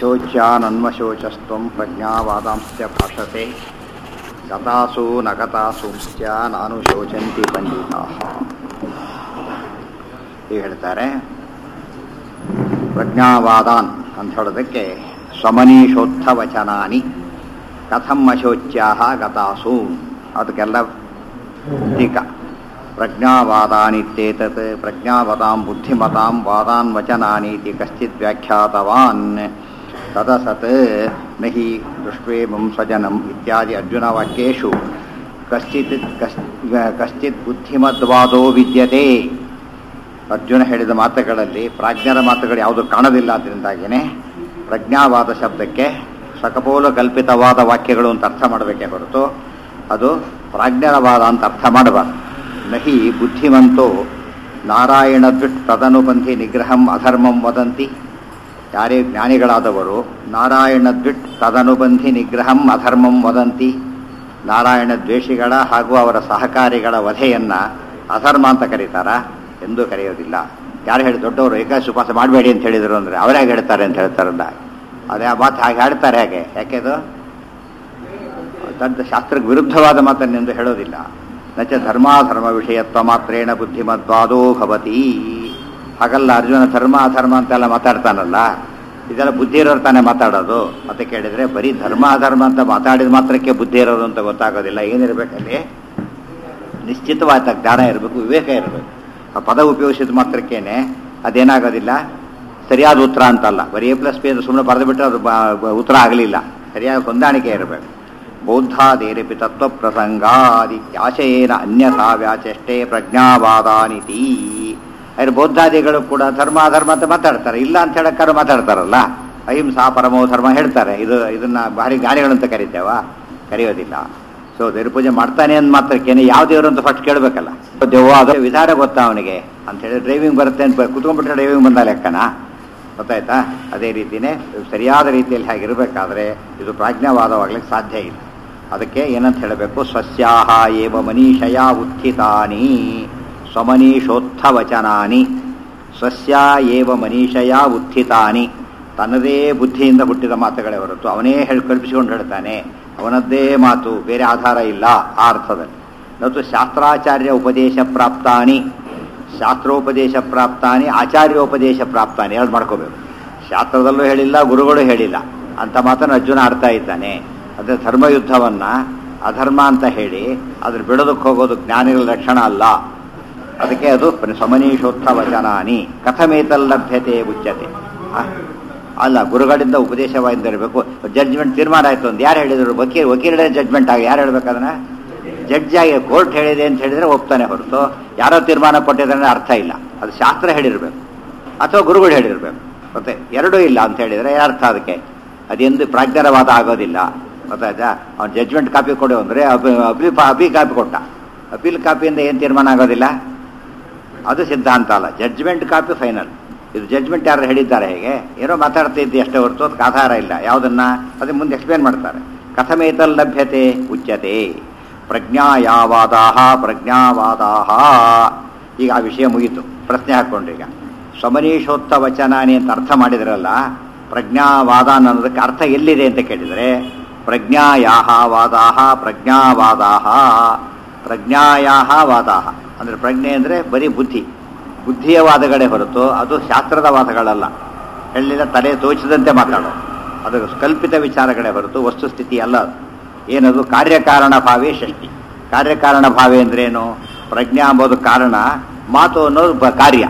ಅಶೋಚ್ಯಾನನ್ವಶೋಚಸ್ತ್ವಂ ಪ್ರಜ್ಞಾವಾದಾಂಶ್ಚ ಭಾಷತೆ ಗತಾಸು ನ ಗತಾಸೂಂಶ್ಚ ನಾನು ಶೋಚಂತಿ ಪಂಡಿತಾ ಹೀಗೆ ಹೇಳ್ತಾರೆ ಪ್ರಜ್ಞಾವಾದಾನ್ ಅಂತ ಹೇಳೋದಕ್ಕೆ ಸ್ವಮನೀಷೋತ್ಥ ವಚನಾನಿ ಕಥಂ ಅಶೋಚ್ಯಾ ಗತಾಸು ಅದಕ್ಕೆಲ್ಲ ಟೀಕಾ ಪ್ರಜ್ಞಾವಾದಾನಿತ್ಯೇತತ್ ಪ್ರಜ್ಞಾವತಾಂ ಬುದ್ಧಿಮತಾಂ ವಾದಾನ್ ವಚನಾನೀತಿ ಕಶ್ಚಿತ್ ವ್ಯಾಖ್ಯಾತವಾನ್ ತದಸತ್ ನ ಹಿ ದೃಷ್ಟ್ವೇಮಂ ಸ್ವಜನಂ ಇತ್ಯಾದಿ ಅರ್ಜುನವಾಕ್ಯೇಷು ಕಶ್ಚಿತ್ ಕಶ್ ಕಶ್ಚಿತ್ ಬುದ್ಧಿಮದ್ವಾದೋ ವಿದ್ಯತೆ ಅರ್ಜುನ ಹೇಳಿದ ಮಾತುಗಳಲ್ಲಿ ಪ್ರಾಜ್ಞರ ಮಾತುಗಳು ಯಾವುದು ಕಾಣೋದಿಲ್ಲ ಅದರಿಂದಾಗಿಯೇ ಪ್ರಜ್ಞಾವಾದ ಶಬ್ದಕ್ಕೆ ಸಕಪೋಲ ಕಲ್ಪಿತವಾದ ವಾಕ್ಯಗಳು ಅಂತ ಅರ್ಥ ಮಾಡಬೇಕೇ ಹೊರತು ಅದು ಪ್ರಾಜ್ಞರವಾದ ಅಂತ ಅರ್ಥ ಮಾಡಬಾರ್ದು ನಹಿ ಬುದ್ಧಿವಂತೋ ನಾರಾಯಣ ದ್ವಿಟ್ ತದನುಬಂಧಿ ನಿಗ್ರಹಂ ಅಧರ್ಮಂ ವದಂತಿ ಯಾರೇ ಜ್ಞಾನಿಗಳಾದವರು ನಾರಾಯಣ ದ್ವಿಟ್ ತದನುಬಂಧಿ ನಿಗ್ರಹಂ ಅಧರ್ಮಂ ವದಂತಿ ನಾರಾಯಣ ದ್ವೇಷಿಗಳ ಹಾಗೂ ಅವರ ಸಹಕಾರಿಗಳ ವಧೆಯನ್ನ ಅಧರ್ಮ ಅಂತ ಕರೀತಾರ ಎಂದೂ ಕರೆಯೋದಿಲ್ಲ ಯಾರು ಹೇಳಿ ದೊಡ್ಡವರು ಏಕಾಶ ಉಪವಾಸ ಮಾಡಬೇಡಿ ಅಂತ ಹೇಳಿದರು ಅಂದರೆ ಅವರೇ ಹೇಗೆ ಹೇಳ್ತಾರೆ ಅಂತ ಹೇಳ್ತಾರಲ್ಲ ಅದೇ ಆ ಮಾತು ಹಾಗೆ ಹೇಳ್ತಾರೆ ಹಾಗೆ ಯಾಕೆದು ದೊಡ್ಡ ಶಾಸ್ತ್ರಕ್ಕೆ ವಿರುದ್ಧವಾದ ಮಾತನ್ನೆಂದು ಹೇಳೋದಿಲ್ಲ ನಚ ಧರ್ಮಾಧರ್ಮ ವಿಷಯತ್ವ ಮಾತ್ರೇಣ ಬುದ್ಧಿಮದ್ವಾದೋ ಭವತಿ ಹಾಗಲ್ಲ ಅರ್ಜುನ ಧರ್ಮ ಅಧರ್ಮ ಅಂತೆಲ್ಲ ಮಾತಾಡ್ತಾನಲ್ಲ ಇದೆಲ್ಲ ಬುದ್ಧಿ ಇರೋರು ತಾನೇ ಮಾತಾಡೋದು ಅಂತ ಕೇಳಿದರೆ ಬರೀ ಧರ್ಮ ಅಧರ್ಮ ಅಂತ ಮಾತಾಡಿದ ಮಾತ್ರಕ್ಕೆ ಬುದ್ಧಿ ಇರೋದು ಅಂತ ಗೊತ್ತಾಗೋದಿಲ್ಲ ಏನಿರಬೇಕಲ್ಲಿ ನಿಶ್ಚಿತವಾದ ಜ್ಞಾನ ಇರಬೇಕು ವಿವೇಕ ಇರಬೇಕು ಆ ಪದ ಉಪಯೋಗಿಸಿದ ಮಾತ್ರಕ್ಕೇನೆ ಅದೇನಾಗೋದಿಲ್ಲ ಸರಿಯಾದ ಉತ್ತರ ಅಂತಲ್ಲ ಬರೀ ಎ ಪ್ಲಸ್ ಪಿ ಅಂತ ಸುಮ್ಮನೆ ಬರೆದು ಬಿಟ್ಟರೆ ಅದು ಉತ್ತರ ಆಗಲಿಲ್ಲ ಸರಿಯಾದ ಹೊಂದಾಣಿಕೆ ಇರಬೇಕು ಬೌದ್ಧಾದೇರಪಿ ತತ್ವ ಪ್ರಸಂಗಾದಿತ್ಯಾಶಯೇನ ಅನ್ಯಥಾ ವ್ಯಾಚಷ್ಟೇ ಪ್ರಜ್ಞಾವಾದಾನಿತಿ ಅದ್ರ ಬೌದ್ಧಾದಿಗಳು ಕೂಡ ಧರ್ಮ ಅಧರ್ಮ ಅಂತ ಮಾತಾಡ್ತಾರೆ ಇಲ್ಲ ಅಂತ ಹೇಳಕ್ಕಾರು ಮಾತಾಡ್ತಾರಲ್ಲ ಅಹಿಂಸಾ ಪರಮೋ ಧರ್ಮ ಹೇಳ್ತಾರೆ ಇದು ಇದನ್ನ ಭಾರಿ ಜ್ಞಾನಿಗಳು ಅಂತ ಕರಿತೇವ ಕರೆಯೋದಿಲ್ಲ ಸೊ ದೇವ್ರ ಪೂಜೆ ಮಾಡ್ತಾನೆ ಅಂದ ಮಾತ್ರಕ್ಕೇನೆ ಯಾವ ದೇವರು ಅಂತ ಫಸ್ಟ್ ಕೇಳಬೇಕಲ್ಲ ದೆವ್ವ ಅದು ವಿಧಾನ ಗೊತ್ತಾ ಅವನಿಗೆ ಅಂತ ಹೇಳಿ ಡ್ರೈವಿಂಗ್ ಬರುತ್ತೆ ಅಂತ ಕುತ್ಕೊಂಡ್ಬಿಟ್ರೆ ಡ್ರೈವಿಂಗ್ ಬಂದ ಲೆಕ್ಕನ ಗೊತ್ತಾಯ್ತಾ ಅದೇ ರೀತಿಯೇ ಸರಿಯಾದ ರೀತಿಯಲ್ಲಿ ಹಾಗಿರಬೇಕಾದ್ರೆ ಇದು ಪ್ರಾಜ್ಞಾವಾದವಾಗ್ಲಿಕ್ಕೆ ಸಾಧ್ಯ ಇಲ್ಲ ಅದಕ್ಕೆ ಏನಂತ ಹೇಳಬೇಕು ಸ್ವಸ್ಯಾಹ ಏವ ಮನೀಷಯ ಉತ್ಥಿತಾನಿ ಸ್ವಮನೀಷೋತ್ಥ ವಚನಾನಿ ಸ್ವಸ್ಯ ಏವ ಮನೀಷಯ ಉತ್ಥಿತಾನಿ ತನ್ನದೇ ಬುದ್ಧಿಯಿಂದ ಹುಟ್ಟಿದ ಮಾತುಗಳೇ ಹೊರತು ಅವನೇ ಹೇಳಿ ಕಲ್ಪಿಸಿಕೊಂಡು ಹೇಳ್ತಾನೆ ಅವನದ್ದೇ ಮಾತು ಬೇರೆ ಆಧಾರ ಇಲ್ಲ ಆ ಅರ್ಥದಲ್ಲಿ ಮತ್ತು ಶಾಸ್ತ್ರಾಚಾರ್ಯ ಉಪದೇಶ ಪ್ರಾಪ್ತಾನಿ ಶಾಸ್ತ್ರೋಪದೇಶ ಪ್ರಾಪ್ತಾನಿ ಆಚಾರ್ಯೋಪದೇಶ ಪ್ರಾಪ್ತಾನಿ ಎರಡು ಮಾಡ್ಕೋಬೇಕು ಶಾಸ್ತ್ರದಲ್ಲೂ ಹೇಳಿಲ್ಲ ಗುರುಗಳು ಹೇಳಿಲ್ಲ ಅಂತ ಮಾತನ್ನು ಅರ್ಜುನ ಆಡ್ತಾ ಇದ್ದಾನೆ ಅಂದರೆ ಧರ್ಮಯುದ್ಧವನ್ನ ಅಧರ್ಮ ಅಂತ ಹೇಳಿ ಅದ್ರ ಬಿಡೋದಕ್ಕೆ ಹೋಗೋದು ಜ್ಞಾನಿಗಳ ಲಕ್ಷಣ ಅಲ್ಲ ಅದಕ್ಕೆ ಅದು ಸಮನೀಶೋತ್ಥ ವಚನಾನಿ ಕಥಮೇತಲ್ಲಭ್ಯತೆ ಉಚ್ಯತೆ ಅಲ್ಲ ಗುರುಗಳಿಂದ ಉಪದೇಶವಾಗಿರಬೇಕು ಜಡ್ಜ್ಮೆಂಟ್ ತೀರ್ಮಾನ ಆಯ್ತು ಅಂತ ಯಾರು ಹೇಳಿದ್ರು ವಕೀಲ್ ವಕೀಲರೇ ಜಡ್ಜ್ಮೆಂಟ್ ಆಗಿ ಯಾರು ಹೇಳ್ಬೇಕದನ್ನ ಜಡ್ಜ್ ಆಗಿ ಕೋರ್ಟ್ ಹೇಳಿದೆ ಅಂತ ಹೇಳಿದ್ರೆ ಒಪ್ತಾನೆ ಹೊರತು ಯಾರೋ ತೀರ್ಮಾನ ಕೊಟ್ಟಿದ್ರೆ ಅರ್ಥ ಇಲ್ಲ ಅದು ಶಾಸ್ತ್ರ ಹೇಳಿರ್ಬೇಕು ಅಥವಾ ಗುರುಗಳು ಹೇಳಿರ್ಬೇಕು ಮತ್ತೆ ಎರಡೂ ಇಲ್ಲ ಅಂತ ಹೇಳಿದ್ರೆ ಅರ್ಥ ಅದಕ್ಕೆ ಅದೆಂದು ಪ್ರಾಜ್ಞರವಾದ ಆಗೋದಿಲ್ಲ ಗೊತ್ತಾಯ್ತಾ ಅವ್ನು ಜಡ್ಜ್ಮೆಂಟ್ ಕಾಪಿ ಕೊಡು ಅಂದರೆ ಅಪೀಲ್ ಅಪೀಲ್ ಕಾಪಿ ಕೊಟ್ಟ ಅಪೀಲ್ ಕಾಪಿಯಿಂದ ಏನು ತೀರ್ಮಾನ ಆಗೋದಿಲ್ಲ ಅದು ಸಿದ್ಧಾಂತ ಅಲ್ಲ ಜಡ್ಜ್ಮೆಂಟ್ ಕಾಪಿ ಫೈನಲ್ ಇದು ಜಡ್ಜ್ಮೆಂಟ್ ಯಾರು ಹೇಳಿದ್ದಾರೆ ಹೇಗೆ ಏನೋ ಮಾತಾಡ್ತಾ ಇದ್ದು ಅಷ್ಟೇ ಹೊರತು ಅದಕ್ಕೆ ಆಧಾರ ಇಲ್ಲ ಯಾವುದನ್ನ ಅದನ್ನ ಮುಂದೆ ಎಕ್ಸ್ಪ್ಲೇನ್ ಮಾಡ್ತಾರೆ ಕಥಮೇತಲ್ ಲಭ್ಯತೆ ಉಚ್ಯತೆ ಪ್ರಜ್ಞಾಯಾವಾದಾಹ ಪ್ರಜ್ಞಾವಾದಾಹ ಈಗ ಆ ವಿಷಯ ಮುಗೀತು ಪ್ರಶ್ನೆ ಹಾಕ್ಕೊಂಡ್ರೀಗ ಸ್ವಮನೀಷೋತ್ತ ವಚನಾನಿ ಅಂತ ಅರ್ಥ ಮಾಡಿದ್ರಲ್ಲ ಪ್ರಜ್ಞಾವಾದ ಅನ್ನೋದಕ್ಕೆ ಅರ್ಥ ಎಲ್ಲಿದೆ ಅಂತ ಕೇಳಿದರೆ ಪ್ರಜ್ಞಾಯಾಹ ವಾದಾಹ ಪ್ರಜ್ಞಾವಾದಾಹ ಪ್ರಜ್ಞಾಯಾಹ ವಾದಾಹ ಅಂದರೆ ಪ್ರಜ್ಞೆ ಅಂದರೆ ಬರೀ ಬುದ್ಧಿ ಬುದ್ಧಿಯ ವಾದಗಳೇ ಹೊರತು ಅದು ಶಾಸ್ತ್ರದ ವಾದಗಳಲ್ಲ ಹೇಳಿದ ತಲೆ ತೋಚಿದಂತೆ ಮಾತಾಡೋದು ಅದು ಕಲ್ಪಿತ ವಿಚಾರಗಳೇ ಹೊರತು ವಸ್ತುಸ್ಥಿತಿ ಅಲ್ಲ ಅದು ಏನದು ಕಾರ್ಯಕಾರಣ ಭಾವೇ ಷಷ್ಠಿ ಕಾರ್ಯಕಾರಣ ಭಾವೆ ಅಂದ್ರೇನು ಪ್ರಜ್ಞಾ ಅಂಬೋದು ಕಾರಣ ಮಾತು ಅನ್ನೋದು ಬ ಕಾರ್ಯ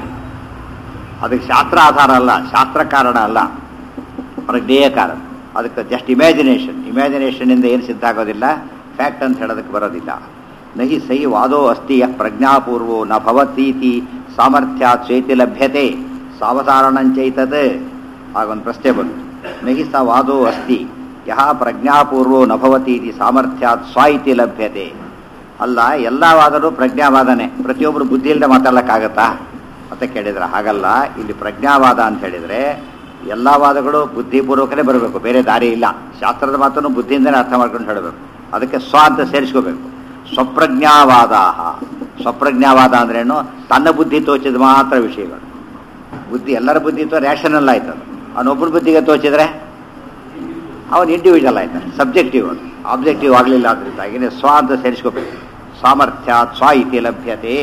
ಅದಕ್ಕೆ ಶಾಸ್ತ್ರ ಆಧಾರ ಅಲ್ಲ ಶಾಸ್ತ್ರ ಕಾರಣ ಅಲ್ಲ ಪ್ರಜ್ಞೆಯ ಕಾರಣ ಅದಕ್ಕೆ ಜಸ್ಟ್ ಇಮ್ಯಾಜಿನೇಷನ್ ಇಮ್ಯಾಜಿನೇಷನ್ನಿಂದ ಏನು ಸಿದ್ಧ ಆಗೋದಿಲ್ಲ ಫ್ಯಾಕ್ಟ್ ಅಂತ ಹೇಳೋದಕ್ಕೆ ಬರೋದಿಲ್ಲ ನಹಿ ಸೈ ವಾದೋ ಅಸ್ತಿ ಯಃ ಪ್ರಜ್ಞಾಪೂರ್ವೋ ನ ಭವತೀತಿ ಸಾಮರ್ಥ್ಯಾತ್ ಸ್ವೇತಿ ಲಭ್ಯತೆ ಸಾವಧಾರಣಂಚೈತತ್ ಆಗೊಂದು ಪ್ರಶ್ನೆ ಬಂತು ನಹಿ ಸ ವಾದೋ ಅಸ್ತಿ ಯಹ ಪ್ರಜ್ಞಾಪೂರ್ವೋ ನ ಭವತೀತಿ ಸಾಮರ್ಥ್ಯಾತ್ ಸ್ವ ಇತಿ ಲಭ್ಯತೆ ಅಲ್ಲ ಎಲ್ಲ ವಾದರೂ ಪ್ರಜ್ಞಾವಾದನೆ ಪ್ರತಿಯೊಬ್ಬರು ಬುದ್ಧಿ ಇಲ್ಲದೆ ಮಾತಾಡಲಿಕ್ಕಾಗತ್ತಾ ಅಂತ ಕೇಳಿದ್ರೆ ಹಾಗಲ್ಲ ಇಲ್ಲಿ ಪ್ರಜ್ಞಾವಾದ ಅಂತ ಹೇಳಿದರೆ ಎಲ್ಲ ವಾದಗಳು ಬುದ್ಧಿಪೂರ್ವಕನೇ ಬರಬೇಕು ಬೇರೆ ದಾರಿ ಇಲ್ಲ ಶಾಸ್ತ್ರದ ಮಾತನ್ನು ಬುದ್ಧಿಯಿಂದನೇ ಅರ್ಥ ಮಾಡ್ಕೊಂಡು ಹೇಳಬೇಕು ಅದಕ್ಕೆ ಸ್ವ ಅಂತ ಸೇರಿಸ್ಕೋಬೇಕು ಸ್ವಪ್ರಜ್ಞಾವಾದ ಸ್ವಪ್ರಜ್ಞಾವಾದ ಅಂದ್ರೇನು ತನ್ನ ಬುದ್ಧಿ ತೋಚಿದ ಮಾತ್ರ ವಿಷಯಗಳು ಬುದ್ಧಿ ಎಲ್ಲರ ಬುದ್ಧಿ ತೋ ರ್ಯಾಷನಲ್ ಆಯ್ತು ಅದು ಅವನೊಬ್ಬನ ಬುದ್ಧಿಗೆ ತೋಚಿದ್ರೆ ಅವನು ಇಂಡಿವಿಜುವಲ್ ಆಯ್ತಾನೆ ಸಬ್ಜೆಕ್ಟಿವ್ ಅದು ಆಬ್ಜೆಕ್ಟಿವ್ ಆಗಲಿಲ್ಲ ಅದರಿಂದಾಗಿನೇ ಸ್ವ ಅಂತ ಸೇರಿಸ್ಕೋಬೇಕು ಸಾಮರ್ಥ್ಯ ಸ್ವ ಇತಿ ಲಭ್ಯತೆ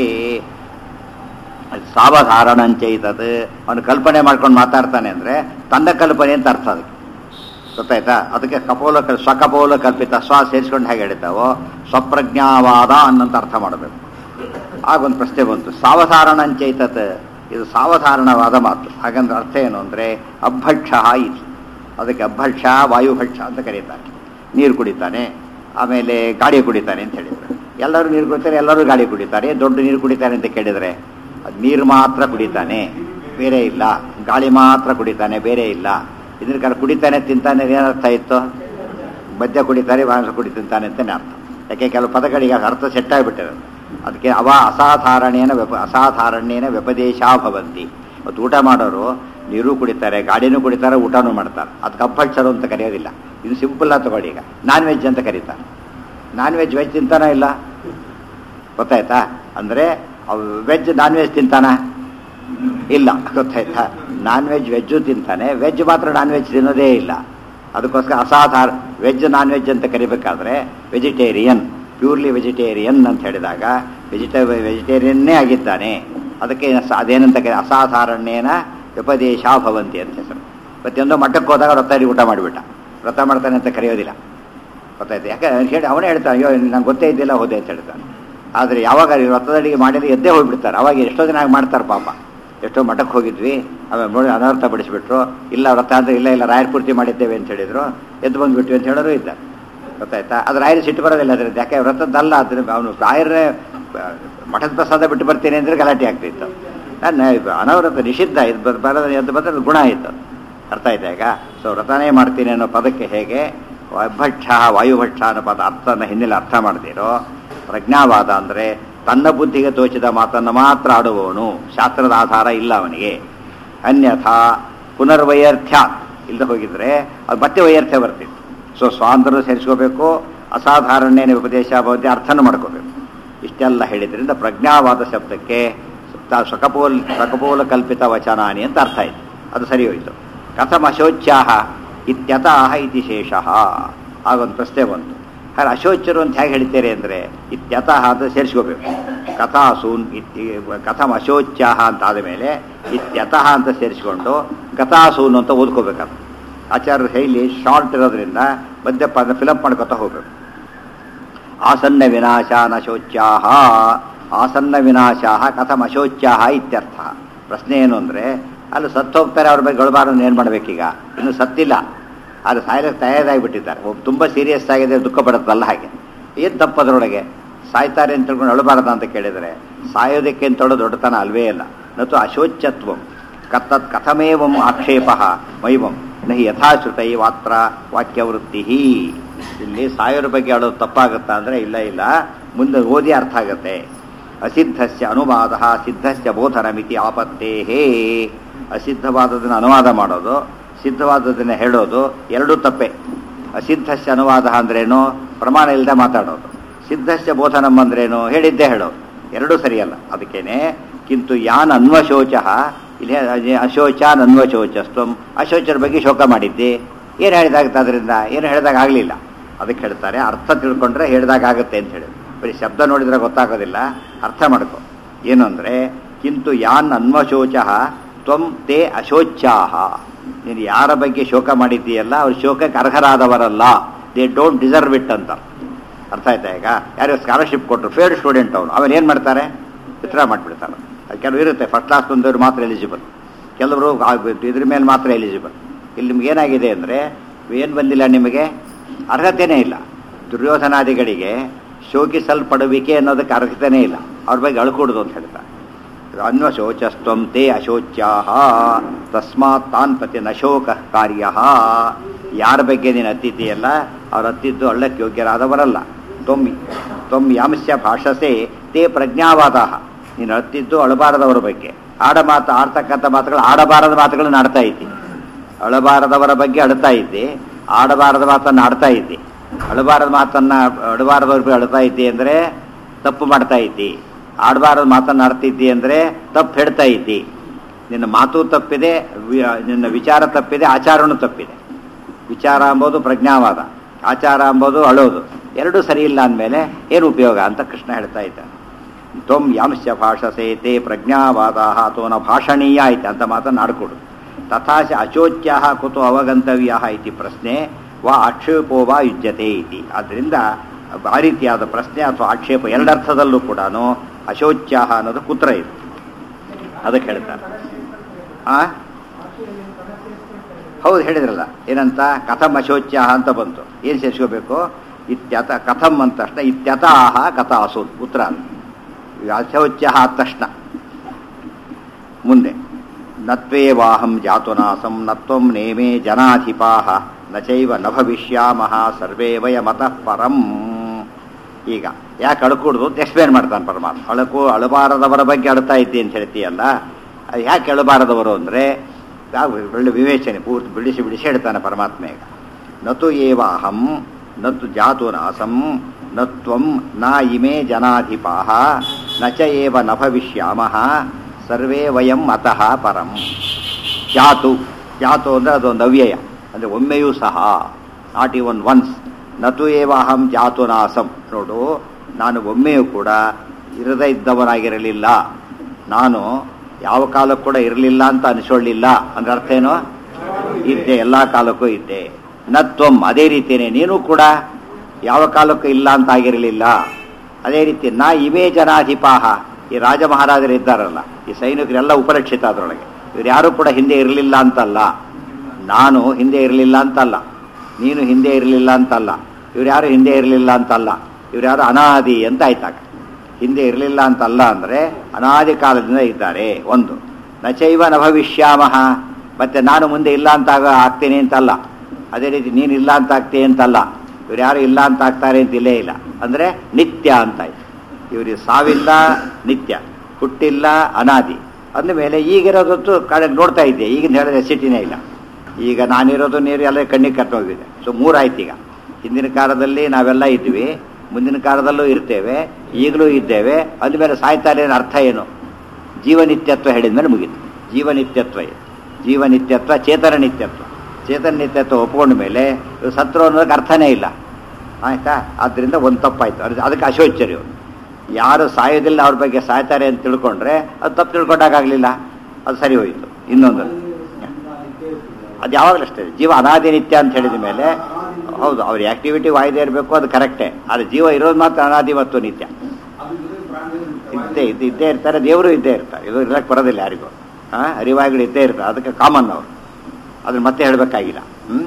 ಸಾವಧಾರಣಂಚೈತದ್ ಅವನು ಕಲ್ಪನೆ ಮಾಡ್ಕೊಂಡು ಮಾತಾಡ್ತಾನೆ ಅಂದರೆ ತನ್ನ ಕಲ್ಪನೆ ಅಂತ ಅರ್ಥ ಅದಕ್ಕೆ ಗೊತ್ತಾಯ್ತಾ ಅದಕ್ಕೆ ಕಪೋಲ ಕಲ್ ಸ್ವಕಪೋಲ ಕಲ್ಪಿತ ಸ್ವ ಸೇರಿಸ್ಕೊಂಡು ಹೇಗೆ ಹೇಳಿದ್ದಾವೋ ಸ್ವಪ್ರಜ್ಞಾವಾದ ಅನ್ನಂತ ಅರ್ಥ ಮಾಡಬೇಕು ಆಗೊಂದು ಪ್ರಶ್ನೆ ಬಂತು ಸಾವಧಾರಣಂಚೈತತ್ ಇದು ಸಾವಧಾರಣವಾದ ಮಾತು ಹಾಗಂದ್ರೆ ಅರ್ಥ ಏನು ಅಂದರೆ ಅಭಕ್ಷ ಇತಿ ಅದಕ್ಕೆ ಅಭಕ್ಷ ವಾಯುಭಕ್ಷ ಅಂತ ಕರೀತಾರೆ ನೀರು ಕುಡಿತಾನೆ ಆಮೇಲೆ ಗಾಡಿ ಕುಡಿತಾನೆ ಅಂತ ಹೇಳಿದ್ರು ಎಲ್ಲರೂ ನೀರು ಕುಡಿತಾರೆ ಎಲ್ಲರೂ ಗಾಡಿ ಕುಡಿತಾರೆ ದೊಡ್ಡ ನೀರು ಕುಡಿತಾನೆ ಅಂತ ಕೇಳಿದರೆ ಅದು ನೀರು ಮಾತ್ರ ಕುಡಿತಾನೆ ಬೇರೆ ಇಲ್ಲ ಗಾಳಿ ಮಾತ್ರ ಕುಡಿತಾನೆ ಬೇರೆ ಇಲ್ಲ ಇದ್ರ ಕಾಲ ಕುಡಿತಾನೆ ತಿಂತಾನೆ ಏನರ್ಥ ಇತ್ತು ಮದ್ಯ ಕುಡಿತಾರೆ ಮಾಂಸ ಕುಡಿ ತಿಂತಾನೆ ಅಂತಲೇ ಅರ್ಥ ಯಾಕೆ ಕೆಲವು ಪದಗಳಿಗೆ ಅರ್ಥ ಸೆಟ್ ಆಗಿಬಿಟ್ಟಿರೋದು ಅದಕ್ಕೆ ಅವ ಅಸಾಧಾರಣೇನ ವ್ಯಪ ಅಸಾಧಾರಣ್ಯೇನ ವ್ಯಪದೇಶ ಭವಂತಿ ಮತ್ತು ಊಟ ಮಾಡೋರು ನೀರು ಕುಡಿತಾರೆ ಗಾಡಿನೂ ಕುಡಿತಾರೆ ಊಟನೂ ಮಾಡ್ತಾರೆ ಅದಕ್ಕೆ ಅಪ್ಪಕ್ಷರು ಅಂತ ಕರೆಯೋದಿಲ್ಲ ಇದು ಸಿಂಪಲ್ ಆಗಿ ತಗೊಳ್ಳಿ ಈಗ ನಾನ್ ವೆಜ್ ಅಂತ ಕರೀತಾರೆ ನಾನ್ ವೆಜ್ ವೆಜ್ ತಿಂತಾನ ಇಲ್ಲ ಗೊತ್ತಾಯ್ತಾ ಅಂದರೆ ವೆಜ್ ನಾನ್ ವೆಜ್ ತಿಂತಾನ ಇಲ್ಲ ಗೊತ್ತಾಯ್ತಾ ನಾನ್ ವೆಜ್ ವೆಜ್ಜು ತಿಂತಾನೆ ವೆಜ್ ಮಾತ್ರ ನಾನ್ ವೆಜ್ ತಿನ್ನೋದೇ ಇಲ್ಲ ಅದಕ್ಕೋಸ್ಕರ ಅಸಾಧಾರ ವೆಜ್ ನಾನ್ ವೆಜ್ ಅಂತ ಕರಿಬೇಕಾದ್ರೆ ವೆಜಿಟೇರಿಯನ್ ಪ್ಯೂರ್ಲಿ ವೆಜಿಟೇರಿಯನ್ ಅಂತ ಹೇಳಿದಾಗ ವೆಜಿಟೇ ವೆಜಿಟೇರಿಯನ್ನೇ ಆಗಿದ್ದಾನೆ ಅದಕ್ಕೆ ಸ- ಅದೇನಂತ ಕರಿ ಅಸಾಧಾರಣ್ಯೇನ ವ್ಯಪದೇಶ ಭವಂತಿ ಅಂತ ಹೆಸರು ಪ್ರತಿಯೊಂದು ಮಠಕ್ಕೆ ಹೋದಾಗ ವ್ರತಾರಿ ಊಟ ಮಾಡಿಬಿಟ್ಟ ವ್ರತ ಮಾಡ್ತಾನೆ ಅಂತ ಕರೆಯೋದಿಲ್ಲ ಗೊತ್ತಾಯ್ತು ಯಾಕೆ ಹೇಳಿ ಅವನೇ ಹೇಳ್ತಾನೆ ಅಯ್ಯೋ ನಂಗೆ ಗೊತ್ತೇ ಇದ್ದಿಲ್ಲ ಹೋದೆ ಅಂತ ಹೇಳ್ತಾನೆ ಆದರೆ ಯಾವಾಗ ಈ ವ್ರತದ ಅಡಿಗೆ ಮಾಡಿದ್ರೆ ಎದ್ದೇ ಹೋಗ್ಬಿಡ್ತಾರೆ ಅವಾಗ ಎಷ್ಟೋ ಜನ ಹಾಗೆ ಮಾಡ್ತಾರೆ ಪಾಪ ಎಷ್ಟೋ ಮಠಕ್ಕೆ ಹೋಗಿದ್ವಿ ಆಮೇಲೆ ನೋಡಿ ಅನರ್ಥ ಪಡಿಸ್ಬಿಟ್ರು ಇಲ್ಲ ವ್ರತ ಅಂದರೆ ಇಲ್ಲ ಇಲ್ಲ ರಾಯರ್ ಪೂರ್ತಿ ಮಾಡಿದ್ದೇವೆ ಅಂತ ಹೇಳಿದ್ರು ಎದ್ದು ಬಂದ್ಬಿಟ್ವಿ ಅಂತ ಹೇಳೋರು ಇದ್ದಾರೆ ಗೊತ್ತಾಯ್ತಾ ಅದು ರಾಯರು ಸಿಟ್ಟು ಬರೋದಿಲ್ಲ ಅದ್ರದ್ದು ಯಾಕೆ ವ್ರತದ್ದಲ್ಲ ಅದ್ರ ಅವನು ರಾಯರೇ ಮಠದ ಪ್ರಸಾದ ಬಿಟ್ಟು ಬರ್ತೀನಿ ಅಂದರೆ ಗಲಾಟೆ ಆಗ್ತಿತ್ತು ನಾನು ಅನವರತ ನಿಷಿದ್ಧ ಇದು ಬ- ಬರೋದು ಎದ್ದು ಬಂದ್ರೆ ಅದು ಗುಣ ಆಯಿತು ಅರ್ಥ ಆಯ್ತಾ ಈಗ ಸೊ ವ್ರತನೇ ಮಾಡ್ತೀನಿ ಅನ್ನೋ ಪದಕ್ಕೆ ಹೇಗೆ ಭಕ್ಷ ವಾಯುಭಕ್ಷ ಅನ್ನೋ ಪದ ಅರ್ಥನ ಹಿನ್ನೆಲೆ ಅರ್ಥ ಮಾಡ್ದಿರೋ ಪ್ರಜ್ಞಾವಾದ ಅಂದರೆ ತನ್ನ ಬುದ್ಧಿಗೆ ತೋಚಿದ ಮಾತನ್ನು ಮಾತ್ರ ಆಡುವವನು ಶಾಸ್ತ್ರದ ಆಧಾರ ಇಲ್ಲ ಅವನಿಗೆ ಅನ್ಯಥಾ ಪುನರ್ವೈಯರ್ಥ್ಯ ಇಲ್ಲದೆ ಹೋಗಿದ್ರೆ ಅದು ಮತ್ತೆ ವೈಯರ್ಥ್ಯ ಬರ್ತಿತ್ತು ಸೊ ಸ್ವಾತಂತ್ರ್ಯ ಸೇರಿಸ್ಕೋಬೇಕು ಅಸಾಧಾರಣೇನ ಉಪದೇಶ ಬಗ್ಗೆ ಅರ್ಥನ ಮಾಡ್ಕೋಬೇಕು ಇಷ್ಟೆಲ್ಲ ಹೇಳಿದ್ರಿಂದ ಪ್ರಜ್ಞಾವಾದ ಶಬ್ದಕ್ಕೆ ತ- ಸ್ವಕಪೋಲ್ ಸ್ವಕಪೋಲ ಕಲ್ಪಿತ ವಚನಾನಿ ಅಂತ ಅರ್ಥ ಆಯ್ತು ಅದು ಸರಿ ಹೋಯಿತು ಕಥಮ ಅಶೋಚ್ಯಾಹ ಇತ್ಯತಃ ಇತಿ ಶೇಷಃ ಆಗೊಂದು ಪ್ರಶ್ನೆ ಬಂತು ಹಾಗೆ ಅಶೋಚ್ಯರು ಅಂತ ಹೇಗೆ ಹೇಳ್ತೀರಿ ಅಂದರೆ ಇತ್ಯತಃ ಅಂತ ಸೇರಿಸ್ಕೋಬೇಕು ಕಥಾಸೂನ್ ಇತ್ತಿ ಕಥಮ ಅಶೋಚ್ಯಾಹ ಅಂತ ಆದಮೇಲೆ ಇತ್ಯತಃ ಅಂತ ಸೇರಿಸ್ಕೊಂಡು ಕಥಾಸೂನ್ ಅಂತ ಓದ್ಕೋಬೇಕದು ಆಚಾರ್ಯರು ಹೇಳಿ ಶಾರ್ಟ್ ಇರೋದ್ರಿಂದ ಮಧ್ಯ ಪದ ಫಿಲಪ್ ಮಾಡ್ಕೊತಾ ಹೋಗ್ಬೇಕು ಆಸನ್ನ ವಿನಾಶ ನ ಶೋಚ್ಯಾಹ ಆಸನ್ನ ವಿನಾಶಾಹ ಕಥಮ ಅಶೋಚ್ಯಾಹ ಇತ್ಯರ್ಥ ಪ್ರಶ್ನೆ ಏನು ಅಂದರೆ ಅಲ್ಲಿ ಸತ್ತು ಹೋಗ್ತಾರೆ ಅವ್ರ ಬಗ್ಗೆ ಗೊಳಬಾರದು ಏನು ಮಾಡಬೇಕೀಗ ಇನ್ನು ಸತ್ತಿಲ್ಲ ಅಲ್ಲಿ ಸಾಯಲಿಕ್ಕೆ ತಯಾರಾಗಿಬಿಟ್ಟಿದ್ದಾರೆ ಒಬ್ಬ ತುಂಬ ಸೀರಿಯಸ್ ಆಗಿದೆ ದುಃಖ ಪಡುತ್ತಲ್ಲ ಹಾಗೆ ಏನು ತಪ್ಪದ್ರೊಳಗೆ ಸಾಯ್ತಾರೆ ಅಂತ ತಿಳ್ಕೊಂಡು ಅಳಬಾರದ ಅಂತ ಕೇಳಿದರೆ ಸಾಯೋದಕ್ಕೆ ಅಂತೇಳೋ ದೊಡ್ಡತನ ಅಲ್ವೇ ಇಲ್ಲ ನತು ಅಶೋಚ್ಯತ್ವಂ ಕತ್ತತ್ ಕಥಮೇವಂ ಆಕ್ಷೇಪ ಮೈವಂ ನಹಿ ಯಥಾಶ್ರುತೈ ವಾತ್ರ ವಾಕ್ಯವೃತ್ತಿ ಇಲ್ಲಿ ಸಾಯೋರ ಬಗ್ಗೆ ಹೇಳೋದು ತಪ್ಪಾಗುತ್ತಾ ಅಂದರೆ ಇಲ್ಲ ಇಲ್ಲ ಮುಂದೆ ಓದಿ ಅರ್ಥ ಆಗುತ್ತೆ ಅಸಿದ್ಧಸ್ಯ ಅನುವಾದ ಸಿದ್ಧಸ್ಯ ಬೋಧನಮಿತಿ ಆಪತ್ತೇ ಅಸಿದ್ಧವಾದದನ್ನು ಅನುವಾದ ಮಾಡೋದು ಸಿದ್ಧವಾದದನ್ನು ಹೇಳೋದು ಎರಡೂ ತಪ್ಪೆ ಅಸಿದ್ಧಸ್ಯ ಅನುವಾದ ಅಂದ್ರೇನು ಪ್ರಮಾಣ ಇಲ್ಲದೆ ಮಾತಾಡೋದು ಸಿದ್ಧಸ್ಯ ಬೋಧನಂ ಅಂದ್ರೇನು ಹೇಳಿದ್ದೇ ಹೇಳೋದು ಎರಡೂ ಸರಿಯಲ್ಲ ಅದಕ್ಕೇನೆ ಕಿಂತು ಯಾನ್ ಅನ್ವಶೋಚ ಇಲ್ಲಿ ಅಜೆ- ಅಶೋಚ ನನ್ವಶೋಚಸ್ತ್ವಂ ಅಶೋಚರ ಬಗ್ಗೆ ಶೋಕ ಮಾಡಿದ್ದಿ ಏನು ಹೇಳಿದಾಗುತ್ತೆ ಅದರಿಂದ ಏನು ಹೇಳಿದಾಗ ಆಗಲಿಲ್ಲ ಅದಕ್ಕೆ ಹೇಳ್ತಾರೆ ಅರ್ಥ ತಿಳ್ಕೊಂಡ್ರೆ ಹೇಳಿದಾಗ ಆಗುತ್ತೆ ಅಂತ ಹೇಳಿ ಬರೀ ಶಬ್ದ ನೋಡಿದ್ರೆ ಗೊತ್ತಾಗೋದಿಲ್ಲ ಅರ್ಥ ಮಾಡ್ಕೊ ಏನು ಅಂದರೆ ಕಿಂತು ಯಾನ್ ಅನ್ವಶೋಚ ತ್ವಂ ತೇ ಅಶೋಚ್ಯಾಹ ನೀನು ಯಾರ ಬಗ್ಗೆ ಶೋಕ ಮಾಡಿದ್ದೀಯಲ್ಲ ಅವ್ರು ಶೋಕಕ್ಕೆ ಅರ್ಹರಾದವರಲ್ಲ ದೇ ಡೋಂಟ್ ಡಿಸರ್ವ್ ಇಟ್ ಅಂತ ಅರ್ಥ ಆಯ್ತಾ ಈಗ ಯಾರು ಸ್ಕಾಲರ್ಶಿಪ್ ಕೊಟ್ಟರು ಫೇಲ್ಡ್ ಸ್ಟೂಡೆಂಟ್ ಅವನು ಅವನು ಏನು ಮಾಡ್ತಾರೆ ವಿತ್ಡ್ರಾ ಮಾಡಿಬಿಡ್ತಾರೆ ಅದು ಕೆಲವು ಇರುತ್ತೆ ಫಸ್ಟ್ ಕ್ಲಾಸ್ ಬಂದವರು ಮಾತ್ರ ಎಲಿಜಿಬಲ್ ಕೆಲವರು ಆ- ಇದ್ರ ಮೇಲೆ ಮಾತ್ರ ಎಲಿಜಿಬಲ್ ಇಲ್ಲಿ ನಿಮ್ಗೆ ಏನಾಗಿದೆ ಅಂದರೆ ಏನು ಬಂದಿಲ್ಲ ನಿಮಗೆ ಅರ್ಹತೆನೇ ಇಲ್ಲ ದುರ್ಯೋಧನಾದಿಗಳಿಗೆ ಶೋಕಿಸಲ್ಪಡುವಿಕೆ ಅನ್ನೋದಕ್ಕೆ ಅರ್ಹತೆನೇ ಇಲ್ಲ ಅವ್ರ ಬಗ್ಗೆ ಅಳ್ಕೂಡುದು ಅಂತ ಹೇಳ್ತಾರೆ ಅನ್ವಶೋಚಸ್ತ್ವಂ ತೇ ಅಶೋಚ್ಯಾಹ ತಸ್ಮಾತ್ ತಾನ್ ಪ್ರತಿ ನಶೋಕ ಕಾರ್ಯ ಯಾರ ಬಗ್ಗೆ ನೀನು ಅತ್ತಿದ್ದೀಯಲ್ಲ ಅವ್ರು ಅತ್ತಿದ್ದು ಅಳ್ಳಕ್ಕೆ ಯೋಗ್ಯರಾದವರಲ್ಲ ತ್ವಂ ತ್ವಂ ಯಾಂಶ ಭಾಷಸೆ ತೇ ಪ್ರಜ್ಞಾವಾದ ನೀನು ಅತ್ತಿದ್ದು ಅಳಬಾರದವರ ಬಗ್ಗೆ ಆಡ ಮಾತು ಆಡ್ತಕ್ಕಂಥ ಮಾತುಗಳು ಆಡಬಾರದ ಮಾತುಗಳನ್ನು ಆಡ್ತಾ ಇದ್ದಿ ಅಳಬಾರದವರ ಬಗ್ಗೆ ಅಳ್ತಾ ಇದ್ದಿ ಆಡಬಾರದ ಮಾತನ್ನು ಆಡ್ತಾ ಇದ್ದಿ ಅಳಬಾರದ ಮಾತನ್ನ ಅಳಬಾರದವ್ರ ಬಗ್ಗೆ ಅಳ್ತಾ ಇದ್ದಿ ಅಂದರೆ ತಪ್ಪು ಮಾಡ್ತಾ ಇದ್ದಿ ಆಡಬಾರದ ಮಾತನ್ನು ಆಡ್ತಿದ್ದಿ ಅಂದರೆ ತಪ್ಪು ಹೇಳ್ತಾ ಇದ್ದಿ ನಿನ್ನ ಮಾತು ತಪ್ಪಿದೆ ವಿ- ನಿನ್ನ ವಿಚಾರ ತಪ್ಪಿದೆ ಆಚಾರನೂ ತಪ್ಪಿದೆ ವಿಚಾರ ಅಂಬೋದು ಪ್ರಜ್ಞಾವಾದ ಆಚಾರ ಅಂಬೋದು ಅಳೋದು ಎರಡೂ ಸರಿ ಇಲ್ಲ ಅಂದಮೇಲೆ ಏನು ಉಪಯೋಗ ಅಂತ ಕೃಷ್ಣ ಹೇಳ್ತಾ ಇದ್ದಾನೆ ತ್ವಂ ಯಾಂಶ ಭಾಷಸೆ ತೇ ಪ್ರಜ್ಞಾವಾದ ಅಥವಾ ನ ಭಾಷಣೀಯ ಐತೆ ಅಂತ ಮಾತನ್ನು ಆಡ್ಕೊಡು ತಥಾಚ ಅಚೋಚ್ಯ ಕುತು ಅವಗಂತವ್ಯ ಇತಿ ಪ್ರಶ್ನೆ ವಾ ಆಕ್ಷೇಪೋ ವಾ ಯುಜ್ಯತೆ ಇತಿ ಆದ್ದರಿಂದ ಆ ರೀತಿಯಾದ ಪ್ರಶ್ನೆ ಅಥವಾ ಆಕ್ಷೇಪ ಎರಡರ್ಥದಲ್ಲೂ ಕೂಡ ಅಶೋಚ್ಯ ಅನ್ನೋದು ಕುತ್ರ ಇದೆ ಅದಕ್ಕೆ ಹೇಳ್ತಾರೆ ಆ ಹೌದು ಹೇಳಿದ್ರಲ್ಲ ಏನಂತ ಕಥಂ ಅಶೋಚ್ಯ ಅಂತ ಬಂತು ಏನು ಸೇರಿಸ್ಕೋಬೇಕು ಇತ್ಯತ ಕಥಂ ಅಂತ ತಕ್ಷಣ ಇತ್ಯತಾಹ ಕಥಾಸು ಉತ್ತರ ಅದು. ಈಗ ಅಶೋಚ್ಯ ಆದ ತಕ್ಷಣ ಮುಂದೆ ನತ್ವೇವಾಹಂ ಜಾತುನಾಸಂ ನತ್ವಂ ನೇಮೇ ಜನಾಧಿಪಾಹ ನಚೈವ ನ ಭವಿಷ್ಯಾಮಹ ಸರ್ವೇ ವಯಮತಃ ಪರಂ ಈಗ ಯಾಕೆ ಅಳ್ಕೂಡ್ದು ಅಂತ ಎಕ್ಸ್ಪ್ಲೇನ್ ಮಾಡ್ತಾನೆ ಪರಮಾತ್ಮ ಅಳಕು ಅಳಬಾರದವರ ಬಗ್ಗೆ ಅಳ್ತಾ ಇದ್ದೆ ಅಂತ ಹೇಳ್ತೀಯಲ್ಲ ಅದು ಯಾಕೆ ಅಳಬಾರದವರು ಅಂದರೆ ಒಳ್ಳೆ ವಿವೇಚನೆ ಪೂರ್ತಿ ಬಿಡಿಸಿ ಬಿಡಿಸಿ ಹೇಳ್ತಾನೆ ಪರಮಾತ್ಮ ಈಗ ನತು ಏವಾಹಂ ನತ್ತು ಜಾತುನಾಸಂ ನತ್ವಂ ನ ಇಮೇ ಜನಾಧಿಪಾಹ ನ ಚ ಏವ ನ ಭವಿಷ್ಯಾಮಃ ಸರ್ವೇ ವಯಂ ಅತಃ ಪರಂ ಜಾತು ಜಾತು ಅಂದರೆ ಅದೊಂದು ಅವ್ಯಯ ಅಂದರೆ ಒಮ್ಮೆಯೂ ಸಹ ನಾಟ್ ಇವನ್ ಒನ್ಸ್ ನತು ಏವಾಹಂ ಜಾತು ನಾಸಂ ನೋಡು ನಾನು ಒಮ್ಮೆಯೂ ಕೂಡ ಇರದೇ ಇದ್ದವನಾಗಿರಲಿಲ್ಲ ನಾನು ಯಾವ ಕಾಲಕ್ಕೂ ಕೂಡ ಇರಲಿಲ್ಲ ಅಂತ ಅನಿಸೋಳ್ಳಿಲ್ಲ ಅಂದ್ರೆ ಅರ್ಥ ಏನು ಇದ್ದೆ ಎಲ್ಲ ಕಾಲಕ್ಕೂ ಇದ್ದೆ ನತ್ವಂ ಅದೇ ರೀತಿಯೇ ನೀನು ಕೂಡ ಯಾವ ಕಾಲಕ್ಕೂ ಇಲ್ಲ ಅಂತ ಆಗಿರಲಿಲ್ಲ ಅದೇ ರೀತಿ ನಾ ಇವೇ ಜನಾಧಿಪಾಹ ಈ ರಾಜ ಮಹಾರಾಜರು ಇದ್ದಾರಲ್ಲ ಈ ಸೈನಿಕರೆಲ್ಲ ಉಪರಕ್ಷಿತ ಅದರೊಳಗೆ ಇವ್ರು ಯಾರು ಕೂಡ ಹಿಂದೆ ಇರಲಿಲ್ಲ ಅಂತಲ್ಲ ನಾನು ಹಿಂದೆ ಇರಲಿಲ್ಲ ಅಂತಲ್ಲ ನೀನು ಹಿಂದೆ ಇರಲಿಲ್ಲ ಅಂತಲ್ಲ ಇವ್ರು ಯಾರು ಹಿಂದೆ ಇರಲಿಲ್ಲ ಅಂತಲ್ಲ ಇವ್ರು ಯಾರು ಅನಾದಿ ಅಂತ ಆಯ್ತಾಗ ಹಿಂದೆ ಇರಲಿಲ್ಲ ಅಂತಲ್ಲ ಅಂದರೆ ಅನಾದಿ ಕಾಲದಿಂದ ಇದ್ದಾರೆ ಒಂದು ನಚೈವ ನ ಭವಿಷ್ಯಾಮಹ ಮತ್ತೆ ನಾನು ಮುಂದೆ ಇಲ್ಲ ಅಂತ ಆಗ ಆಗ್ತೇನೆ ಅಂತಲ್ಲ ಅದೇ ರೀತಿ ನೀನು ಇಲ್ಲ ಅಂತ ಆಗ್ತೇನೆ ಅಂತಲ್ಲ ಇವ್ರು ಯಾರು ಇಲ್ಲ ಅಂತ ಆಗ್ತಾರೆ ಅಂತ ಇಲ್ಲೇ ಇಲ್ಲ ಅಂದರೆ ನಿತ್ಯ ಅಂತ ಆಯ್ತು ಇವ್ರಿಗೆ ಸಾವಿಲ್ಲ ನಿತ್ಯ ಹುಟ್ಟಿಲ್ಲ ಅನಾದಿ ಅಂದಮೇಲೆ ಈಗಿರೋದತ್ತು ಕಡೆ ನೋಡ್ತಾ ಇದ್ದೆ ಈಗಿನ ಹೇಳಿದ್ರೆ ಸಿಟಿನೇ ಇಲ್ಲ ಈಗ ನಾನಿರೋದು ನೀರು ಎಲ್ಲ ಕಣ್ಣಿಗೆ ಕಟ್ಟೋಗಿದೆ ಸೊ ಮೂರಾಯ್ತು ಈಗ ಹಿಂದಿನ ಕಾಲದಲ್ಲಿ ನಾವೆಲ್ಲ ಇದ್ವಿ ಮುಂದಿನ ಕಾಲದಲ್ಲೂ ಇರ್ತೇವೆ ಈಗಲೂ ಇದ್ದೇವೆ ಅಂದಮೇಲೆ ಸಾಯ್ತಾರೆ ಅನ್ನೋ ಅರ್ಥ ಏನು ಜೀವನಿತ್ಯತ್ವ ಹೇಳಿದ್ಮೇಲೆ ಮುಗೀತು ಜೀವನಿತ್ಯತ್ವ ಇದು ಜೀವನಿತ್ಯತ್ವ ಚೇತನ ನಿತ್ಯತ್ವ ಚೇತನ ನಿತ್ಯತ್ವ ಒಪ್ಕೊಂಡ ಮೇಲೆ ಇವ್ರು ಸತ್ರು ಅನ್ನೋದಕ್ಕೆ ಅರ್ಥನೇ ಇಲ್ಲ ಆಯ್ತಾ ಆದ್ದರಿಂದ ಒಂದು ತಪ್ಪಾಯ್ತು ಅದು ಅದಕ್ಕೆ ಅಶೋಚರ್ಯ ಯಾರು ಸಾಯೋದಿಲ್ಲ ಅವ್ರ ಬಗ್ಗೆ ಸಾಯ್ತಾರೆ ಅಂತ ತಿಳ್ಕೊಂಡ್ರೆ ಅದು ತಪ್ಪು ತಿಳ್ಕೊಂಡಾಗಲಿಲ್ಲ ಅದು ಸರಿ ಹೋಯಿತು ಇನ್ನೊಂದು ಅದು ಯಾವಾಗಲೂ ಅಷ್ಟೇ ಜೀವ ಅನಾದಿ ನಿತ್ಯ ಅಂತ ಹೇಳಿದ ಮೇಲೆ ಹೌದು ಅವ್ರ ಆಕ್ಟಿವಿಟಿ ವಾಯ್ದೆ ಇರಬೇಕು ಅದು ಕರೆಕ್ಟೇ ಆದರೆ ಜೀವ ಇರೋದು ಮಾತ್ರ ಅನಾದಿ ಮತ್ತು ನಿತ್ಯ ಇದ್ದೇ ಇದ್ದು ಇದ್ದೇ ಇರ್ತಾರೆ ದೇವರು ಇದ್ದೇ ಇರ್ತಾರೆ ಇದು ಇರಕ್ಕೆ ಬರೋದಿಲ್ಲ ಯಾರಿಗೂ ಹಾಂ ಅರಿವಾಯಿಗಳು ಇದ್ದೇ ಇರ್ತಾರೆ ಅದಕ್ಕೆ ಕಾಮನ್ ಅವರು ಅದನ್ನ ಮತ್ತೆ ಹೇಳಬೇಕಾಗಿಲ್ಲ ಹ್ಞೂ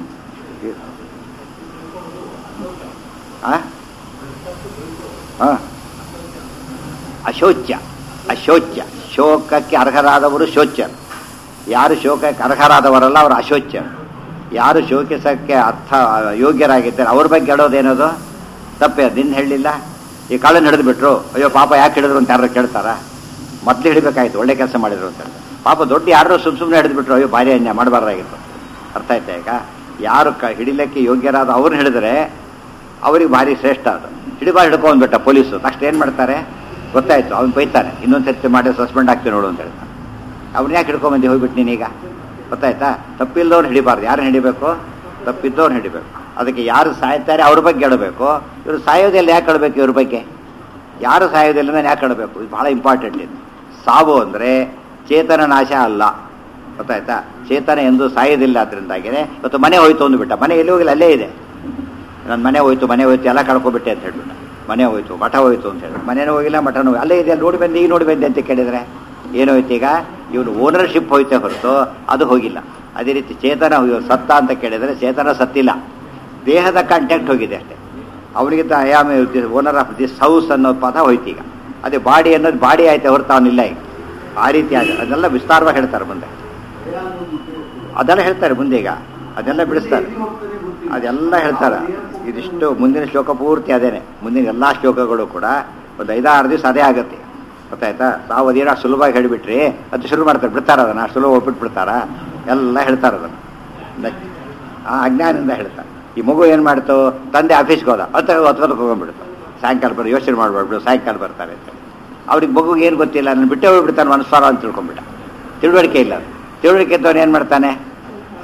ಹಾಂ ಹಾಂ ಅಶೋಚ್ಯ ಅಶೋಚ್ಯ ಶೋಕಕ್ಕೆ ಅರ್ಹರಾದವರು ಶೋಚ್ಯರು ಯಾರು ಶೋಕಕ್ಕೆ ಅರ್ಹರಾದವರಲ್ಲ ಅವರು ಅಶೋಚ್ಯ ಯಾರು ಶೋಕಿಸಕ್ಕೆ ಅರ್ಥ ಯೋಗ್ಯರಾಗಿದ್ದಾರೆ ಅವ್ರ ಬಗ್ಗೆ ಹೇಳೋದೇನದು ತಪ್ಪೇ ನಿನ್ನ ಹೇಳಲಿಲ್ಲ ಈ ಕಾಳನ್ನು ಹಿಡಿದು ಬಿಟ್ರು ಅಯ್ಯೋ ಪಾಪ ಯಾಕೆ ಹಿಡಿದ್ರು ಅಂತ ಯಾರು ಕೇಳ್ತಾರ ಮೊದಲು ಹಿಡಿಬೇಕಾಯ್ತು ಒಳ್ಳೆ ಕೆಲಸ ಮಾಡಿದ್ರು ಅಂತ ಹೇಳ್ತಾರೆ. ಪಾಪ ದೊಡ್ಡ ಯಾರು ಸುಮ್ ಸುಮ್ಮನೆ ಹಿಡಿದು ಬಿಟ್ರು ಅಯ್ಯೋ ಭಾರಿ ಅನ್ಯಾಯ ಮಾಡಬಾರ್ದಾಗಿತ್ತು ಅರ್ಥ ಆಯ್ತಾ ಈಗ ಯಾರು ಕ ಹಿಡಿಲಿಕ್ಕೆ ಯೋಗ್ಯರಾದ ಅವ್ರನ್ನ ಹಿಡಿದ್ರೆ ಅವ್ರಿಗೆ ಭಾರಿ ಶ್ರೇಷ್ಠ ಅದು ಹಿಡಿಬಾರ್ ಹಿಡ್ಕೊಂಡ್ಬಿಟ್ಟ ಪೊಲೀಸು ತಕ್ಷಣ ಏನು ಮಾಡ್ತಾರೆ ಗೊತ್ತಾಯ್ತು ಅವ್ನು ಬೈತಾನೆ ಇನ್ನೊಂದು ಸರ್ತಿ ಮಾಡಿ ಸಸ್ಪೆಂಡ್ ಆಗ್ತೀನಿ ನೋಡು ಅಂತ ಹೇಳ್ತಾನೆ ಅವ್ನು ಯಾಕೆ ಹಿಡ್ಕೊಂಬಂದು ಹೋಗ್ಬಿಟ್ಟು ನೀನೀಗ ಗೊತ್ತಾಯ್ತಾ ತಪ್ಪಿಲ್ಲದವ್ರು ಹಿಡಿಬಾರ್ದು ಯಾರು ಹಿಡಿಬೇಕು ತಪ್ಪಿದ್ದವ್ರು ಹಿಡಿಬೇಕು ಅದಕ್ಕೆ ಯಾರು ಸಾಯ್ತಾರೆ ಅವ್ರ ಬಗ್ಗೆ ಹೇಳಬೇಕು ಇವರು ಸಾಯೋದೆಲ್ಲ ಯಾಕೆ ಹೇಳಬೇಕು ಇವ್ರ ಬಗ್ಗೆ ಯಾರು ಸಾಯೋದಿಲ್ಲ ನಾನು ಯಾಕೆ ಹೇಳಬೇಕು ಇದು ಭಾಳ ಇಂಪಾರ್ಟೆಂಟ್ ಇದು ಸಾವು ಅಂದರೆ ಚೇತನ ನಾಶ ಅಲ್ಲ ಗೊತ್ತಾಯ್ತಾ ಚೇತನ ಎಂದು ಸಾಯೋದಿಲ್ಲ ಅದರಿಂದಾಗಿನೇ ಇವತ್ತು ಮನೆ ಹೋಯ್ತು ಅಂದ್ಬಿಟ್ಟ ಮನೆ ಎಲ್ಲಿ ಹೋಗಿಲ್ಲ ಅಲ್ಲೇ ಇದೆ ನನ್ನ ಮನೆ ಹೋಯ್ತು ಮನೆ ಹೋಯ್ತು ಎಲ್ಲ ಕಳ್ಕೊಬಿಟ್ಟೆ ಅಂತ ಹೇಳ್ಬಿಟ್ಟ ಮನೆ ಹೋಯ್ತು ಮಠ ಹೋಯ್ತು ಅಂತ ಹೇಳಿ ಮನೇನೂ ಹೋಗಿಲ್ಲ ಮಠನೂ ಹೋಗಿಲ್ಲ. ಅಲ್ಲೇ ಇದೆ ಅಲ್ಲಿ ನೋಡಿ ಬಂದು ಈಗ ನೋಡಿ ಬಂದೆ ಅಂತ ಕೇಳಿದರೆ ಏನೋಯ್ತು ಈಗ ಇವನು ಓನರ್ಶಿಪ್ ಹೋಯ್ತೆ ಹೊರತು ಅದು ಹೋಗಿಲ್ಲ ಅದೇ ರೀತಿ ಚೇತನ ಇವ್ನು ಸತ್ತ ಅಂತ ಕೇಳಿದರೆ ಚೇತನ ಸತ್ತಿಲ್ಲ ದೇಹದ ಕಾಂಟ್ಯಾಕ್ಟ್ ಹೋಗಿದೆ ಅಷ್ಟೇ ಅವನಿಗೆ I am owner of this house ಅನ್ನೋ ಪದ ಹೋಯ್ತು ಈಗ ಅದೇ ಬಾಡಿ ಅನ್ನೋದು ಬಾಡಿ ಆಯ್ತು ಹೊರತು ಅವನಿಲ್ಲ ಈಗ ಆ ರೀತಿ ಆಗ ಅದೆಲ್ಲ ವಿಸ್ತಾರವಾಗಿ ಹೇಳ್ತಾರೆ ಮುಂದೆ ಅದೆಲ್ಲ ಹೇಳ್ತಾರೆ ಮುಂದೆ ಈಗ ಅದೆಲ್ಲ ಬಿಡಿಸ್ತಾರೆ ಅದೆಲ್ಲ ಹೇಳ್ತಾರೆ ಇದಿಷ್ಟು ಮುಂದಿನ ಶ್ಲೋಕ ಪೂರ್ತಿ ಅದೇನೆ ಮುಂದಿನ ಎಲ್ಲ ಶ್ಲೋಕಗಳು ಕೂಡ ಒಂದು ಐದಾರು ದಿವಸ ಅದೇ ಆಗುತ್ತೆ ಗೊತ್ತಾಯ್ತಾ ತಾವು ಅದೇನೋ ಅಷ್ಟು ಸುಲಭವಾಗಿ ಹೇಳಿಬಿಟ್ರಿ ಅದು ಶುರು ಮಾಡ್ತಾರೆ ಬಿಡ್ತಾರ ಅದನ್ನ ಅಷ್ಟು ಸುಲಭ ಒಪ್ಪಿಟ್ಬಿಡ್ತಾರ ಎಲ್ಲ ಹೇಳ್ತಾರೆ ಅದನ್ನು ನ- ಆ ಅಜ್ಞಾನದಿಂದ ಹೇಳ್ತಾರೆ ಈ ಮಗು ಏನು ಮಾಡ್ತು ತಂದೆ ಆಫೀಸ್ಗೆ ಹೋದ ಹತ್ತ ಹೊತ್ಕೊಳಕ್ಕೆ ಹೋಗ್ಬಿಡ್ತು ಸಾಯಂಕಾಲ ಬರೋ ಯೋಚನೆ ಮಾಡ್ಬಿಡ್ಬಿಡು ಸಾಯಂಕಾಲ ಬರ್ತಾರೆ ಅಂತ ಅವ್ರಿಗೆ ಮಗುಗೆ ಏನು ಗೊತ್ತಿಲ್ಲ ನಾನು ಬಿಟ್ಟೇ ಹೋಗ್ಬಿಡ್ತಾನೆ ಮನಸ್ಸಾರ ಅಂತ ತಿಳ್ಕೊಂಬಿಟ್ಟ ತಿಳುವಳಿಕೆ ಇಲ್ಲ ತಿಳುವಳಿಕೆ ಇದ್ದವನು ಏನು ಮಾಡ್ತಾನೆ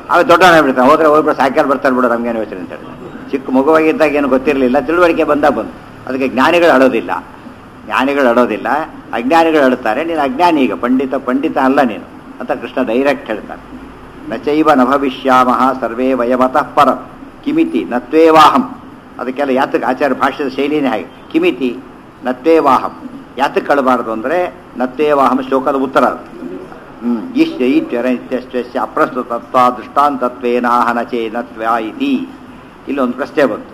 ಅವ ದೊಡ್ಡವನೇ ಬಿಡ್ತಾನೆ ಹೋದ್ರೆ ಹೋಗ್ಬಿಟ್ಟು ಸಾಯಂಕಾಲ ಬರ್ತಾರೆ ಬಿಡು ನಮ್ಗೇನು ಯೋಚನೆ ಅಂತ ಹೇಳ್ತಾನೆ ಚಿಕ್ಕ ಮಗುವಾಗಿದ್ದಾಗ ಏನು ಗೊತ್ತಿರಲಿಲ್ಲ ತಿಳುವಳಿಕೆ ಬಂದಾಗ ಬಂದು ಅದಕ್ಕೆ ಜ್ಞಾನಿಗಳು ಅಳೋದಿಲ್ಲ ಜ್ಞಾನಿಗಳು ಅಳೋದಿಲ್ಲ ಅಜ್ಞಾನಿಗಳು ಅಳುತ್ತಾರೆ ನೀನು ಅಜ್ಞಾನಿ ಈಗ ಪಂಡಿತ ಪಂಡಿತ ಅಲ್ಲ ನೀನು ಅಂತ ಕೃಷ್ಣ ಡೈರೆಕ್ಟ್ ಹೇಳ್ತಾನೆ ನಚೈವ ನ ಭವಿಷ್ಯಾಮಹ ಸರ್ವೇ ವಯಮತಃ ಪರಂ ಕಿಮಿತಿ ನತ್ವೇವಾಹಂ ಅದಕ್ಕೆಲ್ಲ ಯಾತಕ್ಕೆ ಆಚಾರ್ಯ ಭಾಷ್ಯದ ಶೈಲಿನೇ ಹಾಗೆ ಕಿಮಿತಿ ನತ್ವೇವಾಹಂ ಯಾತಕ್ಕೆ ಕಳಬಾರದು ಅಂದರೆ ನತ್ವೇವಾಹಂ ಶ್ಲೋಕದ ಉತ್ತರ ಅದು ಹ್ಮ್ ಈಶ್ವ ಈಶ್ವರ ಇತ್ಯಶ್ಚ ಅಪ್ರಸ್ತುತತ್ವ ದೃಷ್ಟಾಂತತ್ವೇನಾಹನ ಚೇನತ್ವ ಇತಿ ಇಲ್ಲೊಂದು ಪ್ರಶ್ನೆ ಬಂತು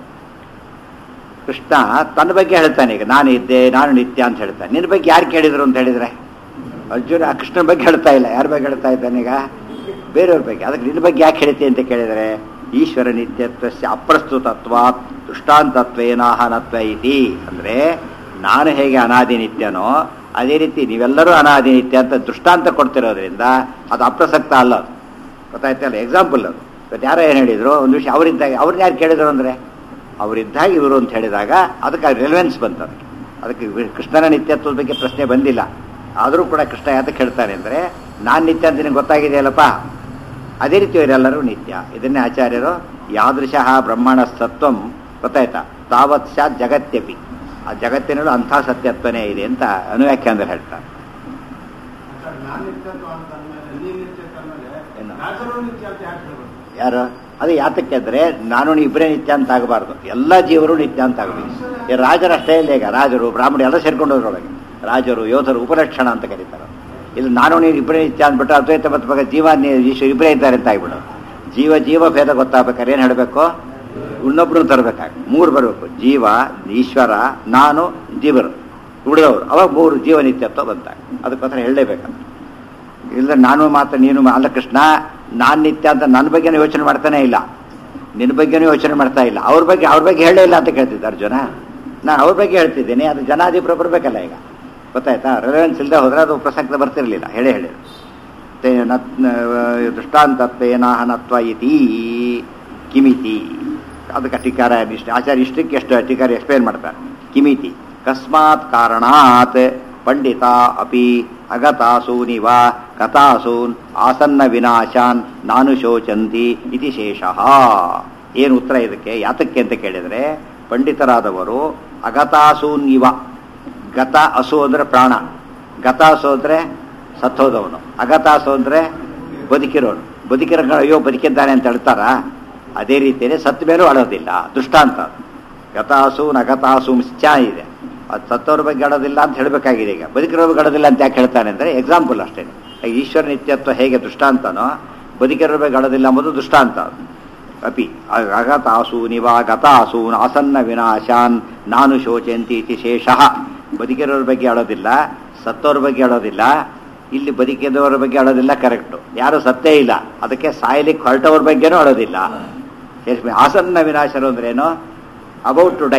ಕೃಷ್ಣ ತನ್ನ ಬಗ್ಗೆ ಹೇಳ್ತಾನೆ ಈಗ ನಾನು ಇದ್ದೆ ನಾನು ನಿತ್ಯ ಅಂತ ಹೇಳ್ತಾನೆ ನಿನ್ನ ಬಗ್ಗೆ ಯಾರು ಕೇಳಿದ್ರು ಅಂತ ಹೇಳಿದ್ರೆ ಅರ್ಜುನ ಆ ಕೃಷ್ಣನ ಬಗ್ಗೆ ಹೇಳ್ತಾ ಇಲ್ಲ ಯಾರ ಬಗ್ಗೆ ಹೇಳ್ತಾ ಇದ್ದಾನೆ ಈಗ ಬೇರೆಯವ್ರ ಬಗ್ಗೆ ಅದಕ್ಕೆ ನಿನ್ನ ಬಗ್ಗೆ ಯಾಕೆ ಹೇಳ್ತಿ ಅಂತ ಕೇಳಿದರೆ ಈಶ್ವರ ನಿತ್ಯತ್ವಸ್ಯ ಅಪ್ರಸ್ತುತತ್ವ ದೃಷ್ಟಾಂತತ್ವೇನಾಹನತ್ವ ಇತಿ ಅಂದರೆ ನಾನು ಹೇಗೆ ಅನಾದಿ ನಿತ್ಯನೋ ಅದೇ ರೀತಿ ನೀವೆಲ್ಲರೂ ಅನಾದಿ ನಿತ್ಯ ಅಂತ ದೃಷ್ಟಾಂತ ಕೊಡ್ತಿರೋದ್ರಿಂದ ಅದು ಅಪ್ರಸಕ್ತ ಅಲ್ಲ ಅದು ಗೊತ್ತಾಯ್ತಲ್ಲ ಎಕ್ಸಾಂಪಲ್ ಅದು ಇವತ್ತು ಯಾರೋ ಏನು ಹೇಳಿದ್ರು ಒಂದು ವಿಷಯ ಅವರಿದ್ದಾಗ ಅವ್ರನ್ನ ಯಾರು ಕೇಳಿದ್ರು ಅಂದರೆ ಅವರಿದ್ದಾಗ ಇವರು ಅಂತ ಹೇಳಿದಾಗ ಅದಕ್ಕೆ ರೆಲೆವೆನ್ಸ್ ಬಂತು ಅದಕ್ಕೆ ಅದಕ್ಕೆ ವಿ- ಕೃಷ್ಣನ ನಿತ್ಯತ್ವದ ಬಗ್ಗೆ ಪ್ರಶ್ನೆ ಬಂದಿಲ್ಲ ಆದರೂ ಕೂಡ ಕೃಷ್ಣ ಯಾತಕ್ಕೆ ಹೇಳ್ತಾನೆ ಅಂದರೆ ನಾನು ನಿತ್ಯ ಅಂತ ನಿನಗೆ ಗೊತ್ತಾಗಿದೆಯಲ್ಲಪ್ಪ ಅದೇ ರೀತಿ ಇವರೆಲ್ಲರೂ ನಿತ್ಯ ಇದನ್ನೇ ಆಚಾರ್ಯರು ಯಾದೃಶಃ ಬ್ರಹ್ಮಣ ಸತ್ವಂ ಗೊತ್ತಾಯ್ತಾ ತಾವತ್ ಸ್ಯಾತ್ ಜಗತ್ಯಪಿ ಆ ಜಗತ್ತಿನಲ್ಲೂ ಅಂಥ ಸತ್ಯತ್ವನೇ ಇದೆ ಅಂತ ಅನುವ್ಯಾಖ್ಯಾನದಲ್ಲಿ ಹೇಳ್ತಾರೆ ಸರ್, ನಾನ್ ನಿತ್ಯತ್ವ ಅಂತ ಅಂದ್ಮೇಲೆ, ನೀನ್ ನಿತ್ಯತ್ವ ಅಂದ್ಮೇಲೆ, ಏನು? ರಾಜರು ನಿತ್ಯ ಅಂತ ಯಾಕೆ ಹೇಳ್ಬೇಕು? ಯಾರು ಅದು ಯಾತಕ್ಕೆ ಅಂದರೆ ನಾನು ನೀ ಇಬ್ಬರೇ ನಿತ್ಯ ಅಂತ ಆಗಬಾರ್ದು ಎಲ್ಲ ಜೀವರು ನಿತ್ಯ ಅಂತ ಆಗಬೇಕು ಈ ರಾಜರಷ್ಟೇ ಇಲ್ಲ ಈಗ ರಾಜರು ಬ್ರಾಹ್ಮಣ ಎಲ್ಲ ಸೇರ್ಕೊಂಡು ಹೋದ್ರೊಳಗೆ ರಾಜರು ಯೋಧರು ಉಪಲಕ್ಷಣ ಅಂತ ಕರೀತಾರೆ ಇಲ್ಲಿ ನಾನು ನೀನು ಇಬ್ಬರೇ ನಿತ್ಯ ಅಂದ್ಬಿಟ್ಟು ಅದ್ವೈತ ಮತ್ತು ಬಗ್ಗೆ ಜೀವ ನೀ- ಈಶ್ವರ ಇಬ್ಬರೇ ಇದ್ದಾರೆ ಅಂತ ಆಗ್ಬಿಡು ಜೀವ ಜೀವ ಭೇದ ಗೊತ್ತಾಗ್ಬೇಕಾದ್ರೆ ಏನು ಹೇಳಬೇಕು ಇನ್ನೊಬ್ರನ್ನ ತರಬೇಕಾಗ ಮೂರು ಬರಬೇಕು ಜೀವ ಈಶ್ವರ ನಾನು ಜೀವರು ಉಳಿದವರು ಅವಾಗ ಮೂರು ಜೀವ ನಿತ್ಯತ್ವ ಬಂತಾಗ ಅದಕ್ಕೋಸ್ಕರ ಹೇಳಲೇಬೇಕಂತ ಇಲ್ಲ ನಾನು ಮಾತ್ರ ನೀನು ಮಾ- ಅಲ್ಲ ಕೃಷ್ಣ ನಾನು ನಿತ್ಯ ಅಂತ ನನ್ನ ಬಗ್ಗೆನೂ ಯೋಚನೆ ಮಾಡ್ತಾನೆ ಇಲ್ಲ ನಿನ್ನ ಬಗ್ಗೆನೂ ಯೋಚನೆ ಮಾಡ್ತಾ ಇಲ್ಲ ಅವ್ರ ಬಗ್ಗೆ ಅವ್ರ ಬಗ್ಗೆ ಹೇಳೇ ಇಲ್ಲ ಅಂತ ಕೇಳ್ತಿದ್ದೆ ಅರ್ಜುನ ನಾನು ಅವ್ರ ಬಗ್ಗೆ ಹೇಳ್ತಿದ್ದೀನಿ ಅದು ಜನಾಧಿಪರ ಬರಬೇಕಲ್ಲ ಈಗ ಗೊತ್ತಾಯ್ತಾ ರೆಲೆವೆನ್ಸ್ ಇಲ್ಲದೆ ಹೋದ್ರೆ ಅದು ಪ್ರಸಕ್ತ ಬರ್ತಿರ್ಲಿಲ್ಲ ಹೇಳೇ ಹೇಳಿ ತೇ ನತ್ ದೃಷ್ಟಾಂತತ್ವೇನಾಹನತ್ವ ಇತಿ ಕಿಮಿತಿ ಅದಕ್ಕೆ ಟೀಕಾರ ಇಷ್ಟ ಆಚಾರ್ಯ ಇಷ್ಟಕ್ಕೆ ಎಷ್ಟು ಟೀಕಾರ ಎಕ್ಸ್ಪ್ಲೇನ್ ಮಾಡ್ತಾರೆ ಕಿಮಿತಿ ಕಸ್ಮಾತ್ ಕಾರಣಾತ್ ಪಂಡಿತ ಅಪಿ ಅಗತಾಸೂನಿವ ಕಥಾಸೂನ್ ಆಸನ್ನ ವಿನಾಶಾನ್ ನಾನು ಶೋಚಂತಿ ಇತಿ ಶೇಷಃ ಏನು ಉತ್ತರ ಇದಕ್ಕೆ ಯಾತಕ್ಕೆ ಅಂತ ಕೇಳಿದರೆ ಪಂಡಿತರಾದವರು ಅಗತಾಸೂನ್ ಇವ ಗತ ಅಸು ಅಂದ್ರೆ ಪ್ರಾಣ ಗತಾಸು ಅಂದ್ರೆ ಸತ್ತೋದವನು ಅಗತಾಸು ಅಂದ್ರೆ ಬದುಕಿರೋನು ಬದುಕಿರೋ ಅಯ್ಯೋ ಬದುಕಿದ್ದಾನೆ ಅಂತ ಹೇಳ್ತಾರ ಅದೇ ರೀತಿಯೇ ಸತ್ತ ಮೇಲೂ ಅಳೋದಿಲ್ಲ ದೃಷ್ಟಾಂತ ಗತಾಸು ನಗತಾಸು ಮಿಶ್ಚ ಇದೆ ಅದು ಸತ್ತವ್ರ ಬಗ್ಗೆ ಅಳೋದಿಲ್ಲ ಅಂತ ಹೇಳಬೇಕಾಗಿದೆ ಈಗ ಬದುಕಿರೋರ್ ಬಗ್ಗೆ ಅಳೋದಿಲ್ಲ ಅಂತ ಯಾಕೆ ಹೇಳ್ತಾನೆ ಅಂದರೆ ಎಕ್ಸಾಂಪಲ್ ಅಷ್ಟೇ ಈಶ್ವರ ನಿತ್ಯತ್ವ ಹೇಗೆ ದೃಷ್ಟಾಂತನೋ ಬದುಕಿರೋರ್ ಬಗ್ಗೆ ಅಳೋದಿಲ್ಲ ಎಂಬುದು ದೃಷ್ಟಾಂತ ಅದು. ಅಪಿ ಅಗತಾಸು ನಿವ ಗತಾಸೂನ್ ಆಸನ್ನ ವಿನಾಶಾನ್ ನಾನು ಶೋಚಂತಿ ಇತಿ ಶೇಷಃ ಬದುಕಿರೋರ ಬಗ್ಗೆ ಅಳೋದಿಲ್ಲ ಸತ್ತೋರ ಬಗ್ಗೆ ಅಳೋದಿಲ್ಲ ಇಲ್ಲಿ ಬದುಕಿದವರ ಬಗ್ಗೆ ಅಳೋದಿಲ್ಲ ಕರೆಕ್ಟು ಯಾರು ಸತ್ತೇ ಇಲ್ಲ ಅದಕ್ಕೆ ಸಾಯ್ಲಿಕ್ಕೆ ಹೊರಟವ್ರ ಬಗ್ಗೆನೂ ಅಳೋದಿಲ್ಲ ಎಷ್ಟು ಆಸನ್ನ ವಿನಾಶರು ಅಂದ್ರೇನು ಅಬೌಟ್ ಟು ಡೈ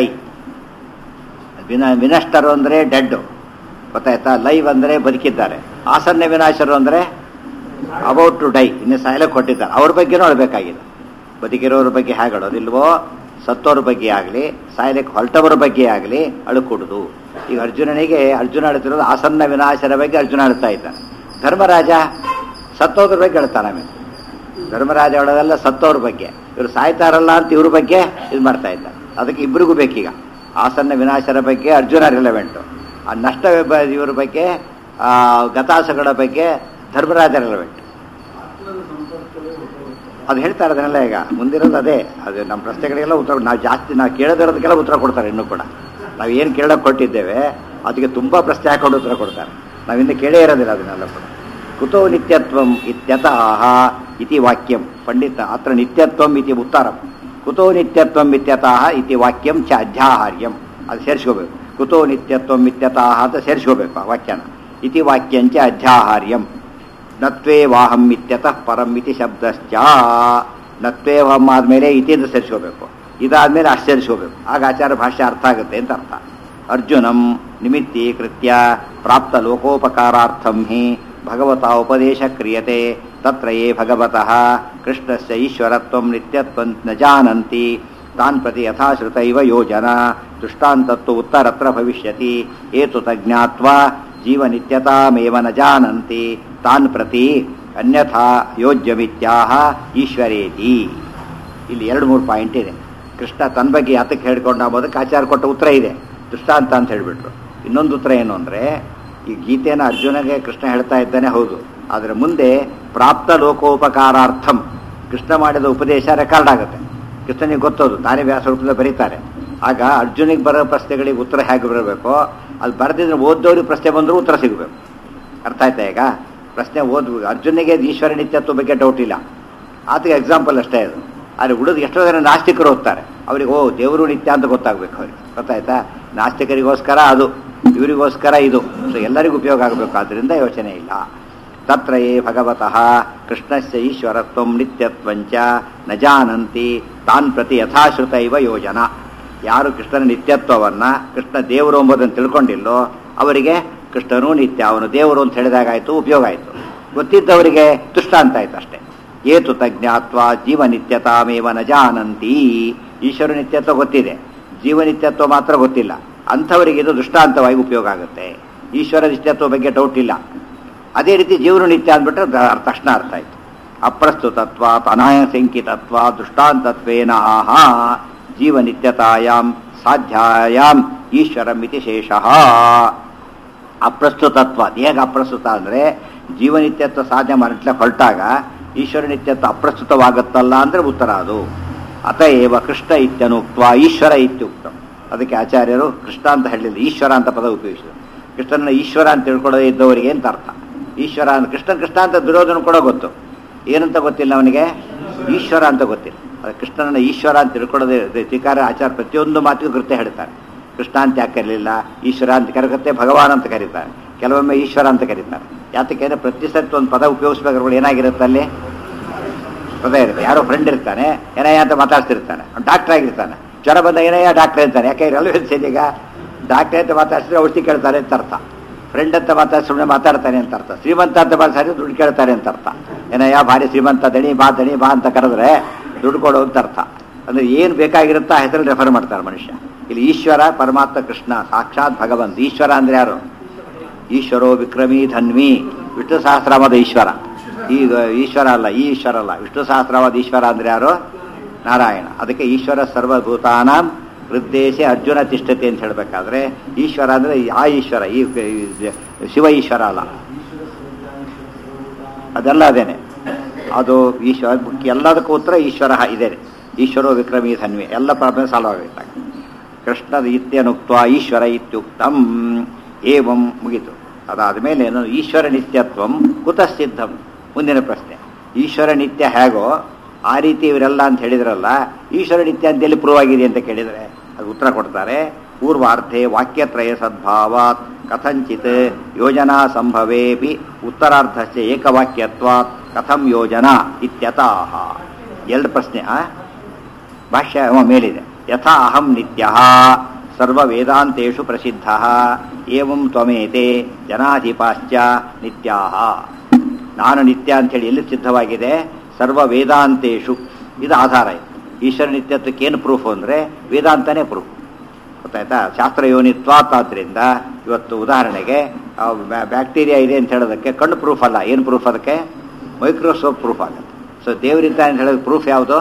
ವಿನ ವಿನಷ್ಟರು ಅಂದರೆ ಡೆಡ್ಡು ಗೊತ್ತಾಯ್ತಾ ಲೈವ್ ಅಂದರೆ ಬದುಕಿದ್ದಾರೆ ಆಸನ್ನ ವಿನಾಶರು ಅಂದರೆ ಅಬೌಟ್ ಟು ಡೈ ಇನ್ನು ಸಾಯಲಕ್ಕೆ ಕೊಟ್ಟಿದ್ದಾರೆ ಅವ್ರ ಬಗ್ಗೆನೂ ಅಳಬೇಕಾಗಿದೆ ಬದುಕಿರೋರ ಬಗ್ಗೆ ಹೇಗೆ ಅಳೋದಿಲ್ವೋ ಸತ್ತೋರ ಬಗ್ಗೆ ಆಗಲಿ ಸಾಯಲಿಕ್ಕೆ ಹೊರಟವರ ಬಗ್ಗೆ ಆಗಲಿ ಅಳುಕೂಡುದು ಈಗ ಅರ್ಜುನನಿಗೆ ಅರ್ಜುನ ಅಳ್ತಿರೋದು ಆಸನ್ನ ವಿನಾಶರ ಬಗ್ಗೆ ಅರ್ಜುನ ಅಳ್ತಾ ಇದ್ದಾನೆ ಧರ್ಮರಾಜ ಸತ್ತೋದ್ರ ಬಗ್ಗೆ ಅಳ್ತಾನೆ ಆಮೇಲೆ ಧರ್ಮರಾಜ ಹೇಳೋದೆಲ್ಲ ಸತ್ತೋರ ಬಗ್ಗೆ ಇವರು ಸಾಯ್ತಾರಲ್ಲ ಅಂತ ಇವ್ರ ಬಗ್ಗೆ ಇದು ಮಾಡ್ತಾ ಇದ್ದಾರೆ ಅದಕ್ಕೆ ಇಬ್ಬರಿಗೂ ಬೇಕೀಗ ಆಸನ್ನ ವಿನಾಶರ ಬಗ್ಗೆ ಅರ್ಜುನ ರಿಲೆವೆಂಟು ಆ ನಷ್ಟ ಬ- ಇವ್ರ ಬಗ್ಗೆ ಆ, ಗತಾಸಗಳ ಬಗ್ಗೆ ಧರ್ಮರಾಜ ರಿಲೆವೆಂಟ್ ಆತ್ಮದ ಸಂಪರ್ಕವೇ ಉತ್ತಮ. ಅದು ಹೇಳ್ತಾರೆ ಅದನ್ನೆಲ್ಲ ಈಗ ಮುಂದಿರೋದು ಅದೇ ಅದು ನಮ್ಮ ಪ್ರಶ್ನೆಗಳಿಗೆಲ್ಲ ಉತ್ತರ ನಾವು ಜಾಸ್ತಿ ನಾವು ಕೇಳದಿರೋದಕ್ಕೆಲ್ಲ ಉತ್ತರ ಕೊಡ್ತಾರೆ ಇನ್ನೂ ಕೂಡ ನಾವು ಏನು ಕೇಳೋಕೆ ಕೊಟ್ಟಿದ್ದೇವೆ ಅದಕ್ಕೆ ತುಂಬ ಪ್ರಶ್ನೆ ಹಾಕೊಂಡು ಉತ್ತರ ಕೊಡ್ತಾರೆ ನಾವಿನ್ನು ಕೇಳೇ ಇರೋದಿಲ್ಲ ಅದನ್ನೆಲ್ಲ ಕೂಡ ಕುತೋ ನಿತ್ಯತ್ವಂ ಇತ್ಯತಃ ಇತಿ ವಾಕ್ಯಂ ಪಂಡಿತ ಅತ್ರ ನಿತ್ಯತ್ವಂ ಇತಿ ಉತ್ತರಂ ಕುತೋ ನಿತ್ಯತ್ವಂ ಇತ್ಯತಃ ಇತಿ ವಾಕ್ಯಂ ಚ ಅಧ್ಯಾಹಾರ್ಯಂ ಅದು ಸೇರಿಸ್ಕೋಬೇಕು ಕುತೋ ನಿತ್ಯತ್ವಂ ಇತ್ಯತಃ ಅಂತ ಸೇರಿಸ್ಕೋಬೇಕು ಆ ವಾಕ್ಯನ ಇತಿ ವಾಕ್ಯಂಚ ಅಧ್ಯಾಹಾರ್ಯಂ ನತ್ವೇವಾಹಂ ಇತ್ಯತಃ ಪರಂ ಇತಿ ಶಬ್ದಶ್ಚ ನತ್ವೇವಾಹಂ ಆದಮೇಲೆ ಇತಿ ಅಂತ ಸೇರಿಸ್ಕೋಬೇಕು ಇದಾದ್ಮೇಲೆ ಅಷ್ಟು ಸೇರಿಸ್ಕೋಬೇಕು ಆಗ ಆಚಾರ ಭಾಷೆ ಅರ್ಥ ಆಗುತ್ತೆ ಅಂತ ಅರ್ಥ ಅರ್ಜುನಂ ನಿಮಿತ್ತೀಕೃತ್ಯ ಪ್ರಾಪ್ತ ಲೋಕೋಪಕಾರಾರ್ಥಂ ಹಿ ಭಗವತಾ ಉಪದೇಶ ಕ್ರಿಯತೆ ತತ್ರ ಯೇ ಭಗವತಃ ಕೃಷ್ಣಸ್ಯ ಈಶ್ವರತ್ವಂ ನಿತ್ಯತ್ವಂ ನ ಜಾನಂತಿ ತಾನ್ ಪ್ರತಿ ಯಥಾಶ್ರುತ ಇವ ಯೋಜನ ದೃಷ್ಟಾಂತತ್ತು ಉತ್ತರತ್ರ ಭವಿಷ್ಯತಿ ಏತು ತಜ್ಞಾತ್ವಾ ಜೀವನಿತ್ಯತಾಮೇವ ನ ಜಾನಂತಿ ತಾನ್ ಪ್ರತಿ ಅನ್ಯಥಾ ಯೋಜ್ಯಮಿತ್ಯಾಹ ಈಶ್ವರೇತಿ ಇಲ್ಲಿ ಎರಡು ಮೂರು ಪಾಯಿಂಟ್ ಇದೆ ಕೃಷ್ಣ ತನ್ನ ಬಗ್ಗೆ ಯಾತಕ್ಕೆ ಹೇಳ್ಕೊಂಡು ಅಂಬೋದಕ್ಕೆ ಆಚಾರ ಕೊಟ್ಟ ಉತ್ತರ ಇದೆ ದೃಷ್ಟಾಂತ ಅಂತ ಹೇಳಿಬಿಟ್ರು ಇನ್ನೊಂದು ಉತ್ತರ ಏನು ಅಂದರೆ ಈ ಗೀತೆಯನ್ನು ಅರ್ಜುನಗೆ ಕೃಷ್ಣ ಹೇಳ್ತಾ ಇದ್ದಾನೆ ಹೌದು ಆದರೆ ಮುಂದೆ ಪ್ರಾಪ್ತ ಲೋಕೋಪಕಾರಾರ್ಥಂ ಕೃಷ್ಣ ಮಾಡಿದ ಉಪದೇಶ ರೆಕಾರ್ಡ್ ಆಗುತ್ತೆ ಕೃಷ್ಣನಿಗೆ ಗೊತ್ತೋದು ತಾನೇ ವ್ಯಾಸ ರೂಪದಲ್ಲಿ ಬರೀತಾರೆ ಆಗ ಅರ್ಜುನಿಗೆ ಬರೋ ಪ್ರಶ್ನೆಗಳಿಗೆ ಉತ್ತರ ಹೇಗೆ ಬರಬೇಕೋ ಅದು ಬರೆದಿದ್ರೆ ಓದೋರಿಗೆ ಪ್ರಶ್ನೆ ಬಂದರೂ ಉತ್ತರ ಸಿಗಬೇಕು ಅರ್ಥ ಆಯ್ತಾ ಈಗ ಪ್ರಶ್ನೆ ಓದ್ ಅರ್ಜುನಿಗೆ ಈಶ್ವರ ನಿತ್ಯತ್ವ ಬಗ್ಗೆ ಡೌಟ್ ಇಲ್ಲ ಆತಗೆ ಎಕ್ಸಾಂಪಲ್ ಅಷ್ಟೇ ಅದು ಆದರೆ ಹುಡುಗ ಎಷ್ಟೋ ಜನ ನಾಸ್ತಿಕರು ಓದ್ತಾರೆ ಅವ್ರಿಗೆ ಓ ದೇವರು ನಿತ್ಯ ಅಂತ ಗೊತ್ತಾಗಬೇಕು ಅವ್ರಿಗೆ ಗೊತ್ತಾಯ್ತಾ ನಾಸ್ತಿಕರಿಗೋಸ್ಕರ ಅದು ಇವರಿಗೋಸ್ಕರ ಇದು ಸೊ ಎಲ್ಲರಿಗೂ ಉಪಯೋಗ ಆಗಬೇಕು ಆದ್ದರಿಂದ ಯೋಚನೆ ಇಲ್ಲ ತತ್ರ ಯೇ ಭಗವತಃ ಕೃಷ್ಣಸ್ಯ ಈಶ್ವರತ್ವ ನಿತ್ಯತ್ವಂಚ ನ ಜಾನಂತಿ ತಾನ್ ಪ್ರತಿ ಯಥಾಶ್ರುತ ಇವ ಯೋಜನಾ ಯಾರು ಕೃಷ್ಣನ ನಿತ್ಯತ್ವವನ್ನು ಕೃಷ್ಣ ದೇವರು ಎಂಬುದನ್ನು ತಿಳ್ಕೊಂಡಿಲ್ಲೋ ಅವರಿಗೆ ಕೃಷ್ಣನೂ ನಿತ್ಯ ಅವನು ದೇವರು ಅಂತ ಹೇಳಿದಾಗಾಯಿತು ಉಪಯೋಗ ಆಯಿತು ಗೊತ್ತಿದ್ದವರಿಗೆ ತುಷ್ಟ ಅಂತ ಆಯ್ತು ಅಷ್ಟೇ ಏತು ತಜ್ಞಾತ್ವ ಜೀವ ನಿತ್ಯತಾಮೇವ ನ ಜಾನಂತಿ ಈಶ್ವರ ನಿತ್ಯತ್ವ ಗೊತ್ತಿದೆ ಜೀವ ನಿತ್ಯತ್ವ ಮಾತ್ರ ಗೊತ್ತಿಲ್ಲ ಅಂಥವರಿಗೆ ಇದು ದೃಷ್ಟಾಂತವಾಗಿ ಉಪಯೋಗ ಆಗುತ್ತೆ ಈಶ್ವರ ನಿತ್ಯತ್ವ ಬಗ್ಗೆ ಡೌಟ್ ಇಲ್ಲ ಅದೇ ರೀತಿ ಜೀವನ ನಿತ್ಯ ಅಂದ್ಬಿಟ್ರೆ ದ- ತಕ್ಷಣ ಅರ್ಥ ಆಯ್ತು ಅಪ್ರಸ್ತುತತ್ವ ಅನಾಯ ಸಂಕಿತತ್ವ ದೃಷ್ಟಾಂತತ್ವೇನ ಆಹಾ ಜೀವ ನಿತ್ಯತಾಯಾಮ್ ಸಾಧ್ಯಾಯಾಮ್ ಈಶ್ವರಂ ಇತಿ ಶೇಷಃ ಅಪ್ರಸ್ತುತತ್ವ ಹೇಗೆ ಅಪ್ರಸ್ತುತ ಅಂದರೆ ಜೀವನಿತ್ಯತ್ವ ಸಾಧನೆ ಮಾಡಲಿಕ್ಕೆ ಹೊರಟಾಗ ಈಶ್ವರ ನಿತ್ಯತ್ವ ಅಪ್ರಸ್ತುತವಾಗುತ್ತಲ್ಲ ಅಂದರೆ ಉತ್ತರ ಅದು ಅತಏವ ಕೃಷ್ಣ ಇತ್ಯನುಕ್ತ ಈಶ್ವರ ಇತ್ಯುಕ್ತ ಅದಕ್ಕೆ ಆಚಾರ್ಯರು ಕೃಷ್ಣ ಅಂತ ಹೇಳಿಲ್ಲ ಈಶ್ವರ ಅಂತ ಪದ ಉಪಯೋಗಿಸಿದರು ಕೃಷ್ಣನ ಈಶ್ವರ ಅಂತ ತಿಳ್ಕೊಳ್ಳೋದೇ ಇದ್ದವರಿಗೆ ಅಂತ ಅರ್ಥ ಈಶ್ವರ ಅಂತ ಕೃಷ್ಣ ಕೃಷ್ಣ ಅಂತ ದುರ್ಯೋಧನ ಕೂಡ ಗೊತ್ತು ಏನಂತ ಗೊತ್ತಿಲ್ಲ ಅವನಿಗೆ ಈಶ್ವರ ಅಂತ ಗೊತ್ತಿಲ್ಲ ಅದು ಕೃಷ್ಣನ ಈಶ್ವರ ಅಂತ ತಿಳ್ಕೊಳ್ಳೋದೇ ಟಿಕಾರ ಆಚಾರ ಪ್ರತಿಯೊಂದು ಮಾತಿಗೂ ಕೃತ್ಯ ಹೇಳ್ತಾರೆ ಕೃಷ್ಣ ಅಂತ ಯಾಕೆ ಕರೀಲಿಲ್ಲ ಈಶ್ವರ ಅಂತ ಕರೆಗತ್ತೆ ಭಗವಾನ್ ಅಂತ ಕರೀತಾರೆ ಕೆಲವೊಮ್ಮೆ ಈಶ್ವರ ಅಂತ ಕರೀತಾರೆ ಯಾತಕ್ಕೆ ಅಂದರೆ ಪ್ರತಿ ಸತಿ ಒಂದು ಪದ ಉಪಯೋಗಿಸ್ಬೇಕಾದ್ರೆ ಏನಾಗಿರುತ್ತೆ ಅಲ್ಲಿ ಪದ ಇರುತ್ತೆ ಯಾರೋ ಫ್ರೆಂಡ್ ಇರ್ತಾನೆ ಏನಯ್ಯ ಅಂತ ಮಾತಾಡ್ತಿರ್ತಾನೆ ಅವ್ನು ಡಾಕ್ಟರ್ ಆಗಿರ್ತಾನೆ ಜ್ವರ ಬಂದ ಏನಯ್ಯ ಡಾಕ್ಟರ್ ಅಂತಾನೆ ಯಾಕೆ ರೆಲವೆನ್ಸ್ ಈಗ ಡಾಕ್ಟರ್ ಅಂತ ಮಾತಾಡ್ಸಿದ್ರೆ ಔಷಧಿ ಕೇಳ್ತಾರೆ ಅಂತ ಅರ್ಥ ಫ್ರೆಂಡ್ ಅಂತ ಮಾತಾಡಿ ಸುಮ್ಮನೆ ಮಾತಾಡ್ತಾನೆ ಅಂತ ಅರ್ಥ ಶ್ರೀಮಂತ ಅಂತ ಮಾತಾಡಿ ದುಡ್ಡು ಕೇಳ್ತಾರೆ ಅಂತ ಅರ್ಥ ಏನಯ್ಯ ಭಾರಿ ಶ್ರೀಮಂತ ದಣಿ ಬಾ ದಣಿ ಬಾ ಅಂತ ಕರೆದ್ರೆ ದುಡ್ಡು ಕೊಡು ಅಂತ ಅರ್ಥ ಅಂದ್ರೆ ಏನು ಬೇಕಾಗಿರುತ್ತೋ ಆ ಹೆಸರಲ್ಲಿ ರೆಫರ್ ಮಾಡ್ತಾರೆ ಮನುಷ್ಯ ಇಲ್ಲಿ ಈಶ್ವರ ಪರಮಾತ್ಮ ಕೃಷ್ಣ ಸಾಕ್ಷಾತ್ ಭಗವಂತ ಈಶ್ವರ ಅಂದ್ರೆ ಯಾರು ಈಶ್ವರೋ ವಿಕ್ರಮಿ ಧನ್ವಿ ವಿಷ್ಣು ಸಹಸ್ರವಾದ ಈಶ್ವರ ಈಗ ಈಶ್ವರ ಅಲ್ಲ ಈ ಈಶ್ವರ ಅಲ್ಲ ವಿಷ್ಣು ಸಹಸ್ರವಾದ ಈಶ್ವರ ಅಂದ್ರೆ ಯಾರು ನಾರಾಯಣ ಅದಕ್ಕೆ ಈಶ್ವರ ಸರ್ವಭೂತಾನಾಂ ಹೃದ್ದೇಶ ಅರ್ಜುನ ತಿಷ್ಠತೆ ಅಂತ ಹೇಳಬೇಕಾದ್ರೆ ಈಶ್ವರ ಅಂದ್ರೆ ಆ ಈಶ್ವರ ಈ ಈ ಶಿವ ಈಶ್ವರ ಅಲ್ಲ ಅದೆಲ್ಲ ಅದೇನೆ ಅದು ಈಶ್ವರ ಎಲ್ಲದಕ್ಕೂ ಉತ್ತರ ಈಶ್ವರ ಇದೇನೆ ಈಶ್ವರೋ ವಿಕ್ರಮಿ ಧನ್ವಿ ಎಲ್ಲ ಪ್ರಾಬ್ಲಮ್ ಸಾಲ್ವ್ ಆಗಿರ್ತಾರೆ ಕೃಷ್ಣದ ಇತ್ಯನುಕ್ತ ಈಶ್ವರ ಇತ್ಯುಕ್ತಂ ಏವಂ ಮುಗಿತು ಅದಾದ ಮೇಲೆ ಏನು ಈಶ್ವರ ನಿತ್ಯತ್ವಂ ಕುತಃ ಸಿದ್ಧಂ ಮುಂದಿನ ಪ್ರಶ್ನೆ ಈಶ್ವರ ನಿತ್ಯ ಹೇಗೋ ಆ ರೀತಿ ಇವರೆಲ್ಲ ಅಂತ ಹೇಳಿದ್ರಲ್ಲ ಈಶ್ವರ ನಿತ್ಯ ಅಂತ ಎಲ್ಲಿ ಪ್ರೂವ್ ಆಗಿದೆ ಅಂತ ಕೇಳಿದರೆ ಅದು ಉತ್ತರ ಕೊಡ್ತಾರೆ ಪೂರ್ವಾರ್ಧೆ ವಾಕ್ಯತ್ರಯ ಸದ್ಭಾವಾತ್ ಕಥಂಚಿತ್ ಯೋಜನಾ ಸಂಭವೇಪಿ ಉತ್ತರಾರ್ಧಸ್ಯ ಏಕವಾಕ್ಯತ್ವಾತ್ ಕಥಂ ಯೋಜನಾ ಇತ್ಯತಃ ಎರಡು ಪ್ರಶ್ನೆ ಆ ಭಾಷ್ಯ ಅವ ಮೇಲಿದೆ ಯಥಾ ಅಹಂ ನಿತ್ಯ ಸರ್ವ ವೇದಾಂತೇಶು ಪ್ರಸಿದ್ಧ ಏವಂ ತ್ವಮೇತೆ ಜನಾಧಿಪಾಶ್ಚ ನಿತ್ಯಾ ನಾನು ನಿತ್ಯ ಅಂತೇಳಿ ಎಲ್ಲಿ ಸಿದ್ಧವಾಗಿದೆ ಸರ್ವ ವೇದಾಂತೇಶು ಇದು ಆಧಾರ ಇದು ಈಶ್ವರ ನಿತ್ಯತ್ವಕ್ಕೆ ಏನು ಪ್ರೂಫ್ ಅಂದರೆ ವೇದಾಂತನೇ ಪ್ರೂಫ್ ಗೊತ್ತಾಯ್ತಾ ಶಾಸ್ತ್ರ ಯೋನಿತ್ವಾತಾದ್ರಿಂದ ಇವತ್ತು ಉದಾಹರಣೆಗೆ ಆ ಬ್ಯಾ- ಬ್ಯಾಕ್ಟೀರಿಯಾ ಇದೆ ಅಂತ ಹೇಳೋದಕ್ಕೆ ಕಣ್ಣು ಪ್ರೂಫ್ ಅಲ್ಲ ಏನು ಪ್ರೂಫ್ ಅದಕ್ಕೆ ಮೈಕ್ರೋಸ್ಕೋಪ್ ಪ್ರೂಫ್ ಆಗುತ್ತೆ ಸೊ ದೇವರಿದ್ದ ಅಂತ ಹೇಳೋದು ಪ್ರೂಫ್ ಯಾವುದು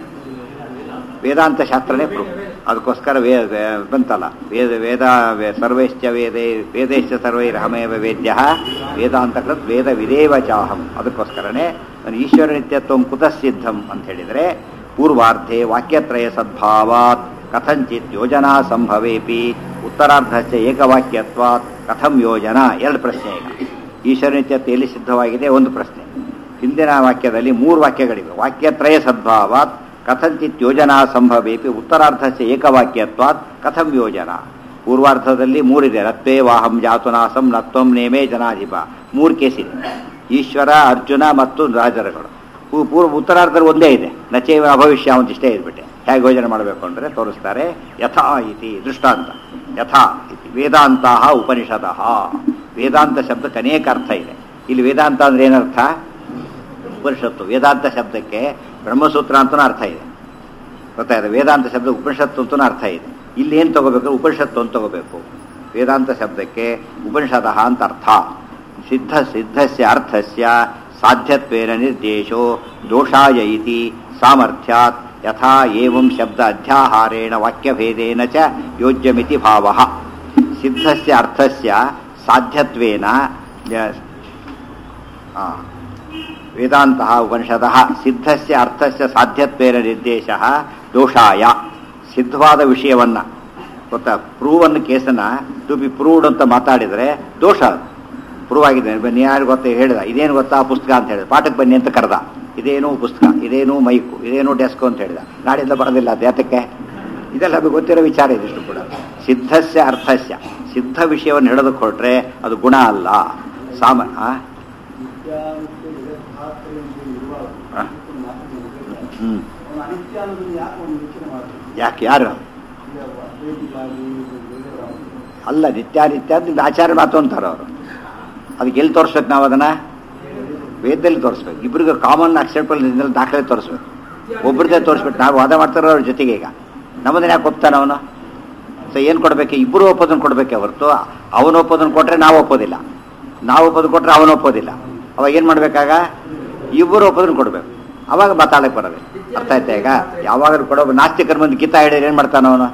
ವೇದಾಂತ ಶಾಸ್ತ್ರನೇ ಪ್ರೂಫ್ ಅದಕ್ಕೋಸ್ಕರ ವೇ ವೇ- ಬಂತಲ್ಲ ವೇದ ವೇದ ವೇ- ಸರ್ವೈಶ್ಚ ವೇದೇ ವೇದೈಶ್ಚ ಸರ್ವೈರಹಮೇವ ವೇದ್ಯ ವೇದಾಂತಕೃತ್ ವೇದ ವಿದೇವ ಚಾಹಂ ಅದಕ್ಕೋಸ್ಕರನೇ ನಾನು ಈಶ್ವರ ನಿತ್ಯತ್ವ ಕುತಃ ಸಿದ್ಧಂ ಅಂತ ಹೇಳಿದರೆ ಪೂರ್ವಾರ್ಧೆ ವಾಕ್ಯತ್ರಯ ಸದ್ಭಾವಾತ್ ಕಥಂಚಿತ್ ಯೋಜನಾ ಸಂಭವೇಪಿ ಉತ್ತರಾರ್ಧಶ್ಚ ಏಕವಾಕ್ಯತ್ವಾತ್ ಕಥಂ ಯೋಜನಾ ಎರಡು ಪ್ರಶ್ನೆ ಈಗ ಈಶ್ವರ ನಿತ್ಯತ್ವ ಎಲ್ಲಿ ಸಿದ್ಧವಾಗಿದೆ ಒಂದು ಪ್ರಶ್ನೆ ಹಿಂದಿನ ವಾಕ್ಯದಲ್ಲಿ ಮೂರು ವಾಕ್ಯಗಳಿವೆ ವಾಕ್ಯತ್ರಯ ಸದ್ಭಾವಾತ್ ಕಥಂಚಿತ್ ಯೋಜನಾ ಸಂಭವೇಪಿ ಉತ್ತರಾರ್ಧಸ್ಯ ಏಕವಾಕ್ಯತ್ವಾತ್ ಕಥಂ ಯೋಜನಾ ಪೂರ್ವಾರ್ಧದಲ್ಲಿ ಮೂರಿದೆ ರತ್ವೇ ವಾಹಂ ಜಾತುನಾಸಂ ನತ್ವಂ ನೇಮೇ ಜನಾಧಿಪ ಮೂರು ಕೇಸಿದೆ ಈಶ್ವರ ಅರ್ಜುನ ಮತ್ತು ರಾಜರುಗಳು ಪೂ- ಪೂರ್ವ ಉತ್ತರಾರ್ಧದಲ್ಲಿ ಒಂದೇ ಇದೆ ನಚೇವ ಅಭವಿಷ್ಯ ಅಂತ ಇಷ್ಟೇ ಇದ್ಬಿಟ್ಟೆ ಹೇಗೆ ಯೋಜನೆ ಮಾಡಬೇಕು ಅಂದರೆ ತೋರಿಸ್ತಾರೆ ಯಥಾ ಇತಿ ದೃಷ್ಟಾಂತ ಯಥಾ ಇತಿ ವೇದಾಂತ ಉಪನಿಷದಃ ವೇದಾಂತ ಶಬ್ದಕ್ಕೆ ಅನೇಕ ಅರ್ಥ ಇದೆ ಇಲ್ಲಿ ವೇದಾಂತ ಅಂದ್ರೆ ಏನರ್ಥ ಉಪನಿಷತ್ತು ವೇದಾಂತ ಶಬ್ದಕ್ಕೆ ಬ್ರಹ್ಮಸೂತ್ರ ಅಂತಲೂ ಅರ್ಥ ಇದೆ ಗೊತ್ತಾಯ್ತು ವೇದಾಂತ ಶಬ್ದ ಉಪನಿಷತ್ತು ಅಂತಲೂ ಅರ್ಥ ಇದೆ ಇಲ್ಲಿ ಏನು ತಗೋಬೇಕು ಉಪನಿಷತ್ತು ಅಂತ ತಗೋಬೇಕು ವೇದಾಂತ ಶಬ್ದಕ್ಕೆ ಉಪನಿಷದಃ ಅಂತ ಅರ್ಥ ಸಿದ್ಧ ಸಿದ್ಧಸ್ಯ ಅರ್ಥಸ್ಯ ಸಾಧ್ಯತ್ವೇನ ನಿರ್ದೇಶೋ ದೋಷಾಯ ಇತಿ ಸಾಮರ್ಥ್ಯಾತ್ ಯಥಾ ಏವಂ ಶಬ್ದ ಅಧ್ಯಾಹಾರೇಣ ವಾಕ್ಯಭೇದೇನ ಚ ಯೋಜ್ಯಮಿತಿ ಭಾವಃ ಸಿದ್ಧಸ್ಯ ಅರ್ಥಸ್ಯ ಸಾಧ್ಯತ್ವೇನ ಯ- ಆ, ವೇದಾಂತಃ ಉಪನಿಷದಃ ಸಿದ್ಧಸ್ಯ ಅರ್ಥಸ್ಯ ಸಾಧ್ಯತ್ವೇನ ನಿರ್ದೇಶ ದೋಷಾಯ ಸಿದ್ಧವಾದ ವಿಷಯವನ್ನ ಗೊತ್ತಾ ಪ್ರೂವ್ ಅನ್ನು ಕೇಸನ್ನ ಟು ಬಿ ಪ್ರೂವ್ಡ್ ಅಂತ ಮಾತಾಡಿದರೆ ದೋಷ ಅದು ಪ್ರೂವ್ ಆಗಿದೆ ಬನ್ನಿ ಯಾರು ಗೊತ್ತಾ ಹೇಳಿದ ಇದೇನು ಗೊತ್ತಾ ಪುಸ್ತಕ ಅಂತ ಹೇಳಿದ ಪಾಠಕ್ಕೆ ಬನ್ನಿ ಅಂತ ಕರೆದ ಇದೇನು ಪುಸ್ತಕ ಇದೇನು ಮೈಕು ಇದೇನು ಡೆಸ್ಕು ಅಂತ ಹೇಳಿದ ನಾಡಿಂದ ಬರೋದಿಲ್ಲ ಅದು ಯಾತಕ್ಕೆ ಇದೆಲ್ಲ ನಮಗೆ ಗೊತ್ತಿರೋ ವಿಚಾರ ಇದಿಷ್ಟು ಕೂಡ ಸಿದ್ಧಸ್ಯ ಅರ್ಥಸ್ಯ ಸಿದ್ಧ ವಿಷಯವನ್ನು ಹೇಳೋದಕ್ಕೆ ಹೊರಟ್ರೆ ಅದು ಗುಣ ಅಲ್ಲ ಸಾಮ ಆ? ನಿತ್ಯಾನಿತ್ಯ ಜಗದ್ಧಾತ್ರಿ ಅಂತ ಇರುವಾಗ ಹಾ. ಮಾತನಾಡಿದ್ರೆ ಹ್ಮ್ ಅವನು ಅನಿತ್ಯ ಅನ್ನೋದನ್ನ ಯಾಕೆ ಒಂದು ಯೋಚನೆ ಮಾಡ್ತಾನೆ ಯಾಕೆ ಯಾರು ಈಗ ಅದ್ವೈತಿಗಳಾಗಲಿ ಬೇರೆಯವರಾಗಲಿ ಅಲ್ಲ ನಿತ್ಯಾನಿತ್ಯ ಅಂತ ಇದು ಆಚಾರ ಮಾತು ಅಂತಾರೆ ಅವರು ಅದಕ್ಕೆ ಎಲ್ಲಿ ತೋರಿಸ್ಬೇಕು ನಾವು ಅದನ್ನ ವೇದದಲ್ಲಿ ತೋರಿಸ್ಬೇಕು ಇಬ್ಬರಿಗೂ ಕಾಮನ್ ಅಕ್ಸೆಪ್ಟಬಲ್ ದಾಖಲೆ ತೋರಿಸ್ಬೇಕು ಒಬ್ಬರದೇ ತೋರಿಸ್ಬೇಕು ನಾವು ವಾದ ಮಾಡ್ತಾರೋ ಅವ್ರ ಜೊತೆಗೆ ಈಗ ನಮ್ಮದನ್ನ ಯಾಕೆ ಒಪ್ತಾನ ಅವನು ಸೊ ಏನು ಕೊಡ್ಬೇಕು ಇಬ್ಬರು ಒಪ್ಪೋದನ್ನು ಕೊಡ್ಬೇಕೆ ಹೊರತು ಅವನು ಒಪ್ಪೋದನ್ನು ಕೊಟ್ರೆ ನಾವು ಒಪ್ಪೋದಿಲ್ಲ ನಾವು ಒಪ್ಪೋದು ಕೊಟ್ರೆ ಅವನು ಒಪ್ಪೋದಿಲ್ಲ ಅವಾಗ ಏನು ಮಾಡ್ಬೇಕಾಗ ಇಬ್ಬರು ಒಪ್ಪೋದನ್ನು ಕೊಡ್ಬೇಕು ಅವಾಗ ಮಾತಾಡಕ್ಕೆ ಬರೋದಿಲ್ಲ ಅರ್ಥ ಆಯ್ತಾ ಈಗ ಯಾವಾಗ ಕೊಡೋ ನಾಸ್ತಿಕರ ಮುಂದೆ ಗೀತಾ ಹೇಳಿದ್ರೆ ಏನು ಮಾಡ್ತಾನ ಅವನು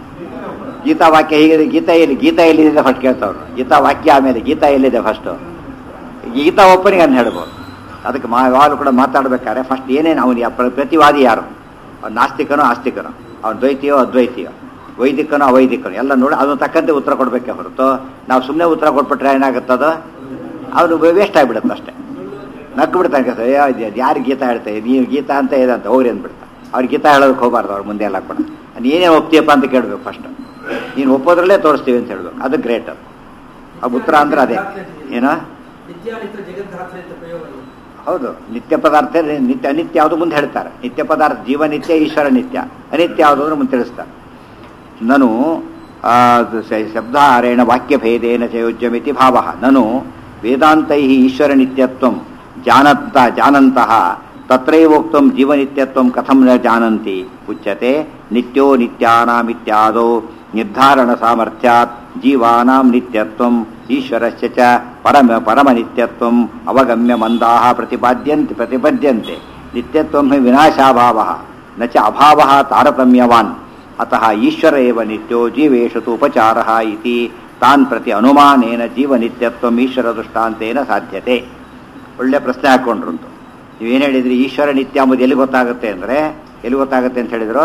ಗೀತಾ ವಾಕ್ಯ ಹೀಗಿದೆ ಗೀತಾ ಎಲ್ಲಿ ಗೀತಾ ಎಲ್ಲಿದೆ ಫಸ್ಟ್ ಕೇಳ್ತಾವ್ರು ಗೀತಾ ವಾಕ್ಯ ಆಮೇಲೆ ಗೀತಾ ಎಲ್ಲಿದೆ ಫಸ್ಟು ಗೀತಾ ಒಪ್ಪನಿಗೆ ಅಂತ ಹೇಳ್ಬೋದು ಅದಕ್ಕೆ ಮಾ ಯಾವಾಗಲೂ ಕೂಡ ಮಾತಾಡ್ಬೇಕಾದ್ರೆ ಫಸ್ಟ್ ಏನೇನು ಅವನಿಗೆ ಪ್ರತಿವಾದಿ ಯಾರು ಅವ್ನು ನಾಸ್ತಿಕನೋ ಆಸ್ತಿಕನೋ ಅವ್ನು ದ್ವೈತಿಯೋ ಅದ್ವೈತಿಯೋ ವೈದಿಕನೋ ಅವೈದಿಕನೋ ಎಲ್ಲ ನೋಡಿ ಅದನ್ನು ತಕ್ಕಂತೆ ಉತ್ತರ ಕೊಡಬೇಕೆ ಹೊರತು ನಾವು ಸುಮ್ಮನೆ ಉತ್ತರ ಕೊಟ್ಬಿಟ್ರೆ ಏನಾಗುತ್ತದು ಅವನು ವೇಸ್ಟ್ ಆಗಿಬಿಡುತ್ತೆ ಅಷ್ಟೇ ನಕ್ಕು ಬಿಡ್ತಾನೆ ಯಾರು ಗೀತಾ ಹೇಳ್ತಾರೆ ನೀವು ಗೀತಾ ಅಂತ ಇದೆ ಅಂತ ಹೋಗ್ರಿ ಅಂದ್ಬಿಡ್ತಾ ಅವ್ರು ಗೀತಾ ಹೇಳೋದಕ್ಕೆ ಹೋಗಬಾರ್ದು ಅವ್ರ ಮುಂದೆ ಎಲ್ಲ ಕೂಡ ನೀನೇ ಒಪ್ತೀಯಪ್ಪ ಅಂತ ಕೇಳಬೇಕು ಫಸ್ಟ್ ನೀನು ಒಪ್ಪೋದ್ರಲ್ಲೇ ತೋರಿಸ್ತೀವಿ ಅಂತ ಹೇಳ್ಬೇಕು ಅದು ಗ್ರೇಟ್ ಅದು ಆ ಉತ್ತರ ಅಂದ್ರೆ ಅದೇ ಏನೋ ನಿತ್ಯಾನಿತ್ಯ ಜಗದ್ಧಾತ್ರೆ ಅಂತ ಪ್ರಯೋಗ ಇದೆ. ಹೌದು ನಿತ್ಯ ಪದಾರ್ಥ ನಿತ್ಯ ಅನಿತ್ಯ ಯಾವುದು ಮುಂದೆ ಹೇಳ್ತಾರೆ ನಿತ್ಯ ಪದಾರ್ಥ ಜೀವ ನಿತ್ಯ ಈಶ್ವರ ನಿತ್ಯ ಅನಿತ್ಯ ಯಾವುದು ಅಂದ್ರೆ ಮುಂದೆ ತಿಳಿಸ್ತಾರೆ ನನು ಆ, ಸ- ಶಬ್ದಾರೇಣ ವಾಕ್ಯಭೇದೇನ ಚಯೋಜ್ಯಮಿತಿ ಭಾವ ನನು ವೇದಾಂತೈ ಈಶ್ವರ ನಿತ್ಯತ್ವ ಜಾನಂತ ಜಾನಂತಹ ತತ್ರೈವೋಕ್ತಂ ಜೀವನಿತ್ಯತ್ವಂ ಕಥಂ ನ ಜಾನಂತಿ ಉಚ್ಯತೆ ನಿತ್ಯೋ ನಿತ್ಯಾನಾಮಿತ್ಯಾದೋ ನಿರ್ಧಾರಣ ಸಾಮರ್ಥ್ಯಾತ್ ಜೀವಾನಾಂ ನಿತ್ಯತ್ವಂ ಈಶ್ವರಸ್ಯ ಚ ಪರಮ ಪರಮನಿತ್ಯತ್ವಂ ಅವಗಮ್ಯ ಮಂದಾಹ ಪ್ರತಿಪಾದ್ಯಂತೆ ಪ್ರತಿಪದ್ಯಂತೆ ನಿತ್ಯತ್ವಂ ಹಿ ವಿನಾಶಾಭಾವಃ ನ ಚ ಅಭಾವಃ ತಾರತಮ್ಯವಾನ್ ಅತಃ ಈಶ್ವರ ಏವ ನಿತ್ಯೋ ಜೀವೇಶು ತು ಉಪಚಾರಃ ಇತಿ ತಾನ್ ಪ್ರತಿ ಅನುಮಾನೇನ ಜೀವನಿತ್ಯತ್ವಂ ಈಶ್ವರ ದೃಷ್ಟಾಂತೇನ ಸಾಧ್ಯತೆ ಒಳ್ಳೆ ಪ್ರಶ್ನೆ ಹಾಕೊಂಡ್ರಂತು ನೀವೇನು ಹೇಳಿದ್ರಿ ಈಶ್ವರ ನಿತ್ಯ ಎಂಬುದು ಎಲ್ಲಿ ಗೊತ್ತಾಗುತ್ತೆ ಅಂದರೆ ಎಲ್ಲಿ ಗೊತ್ತಾಗುತ್ತೆ ಅಂತ ಹೇಳಿದ್ರು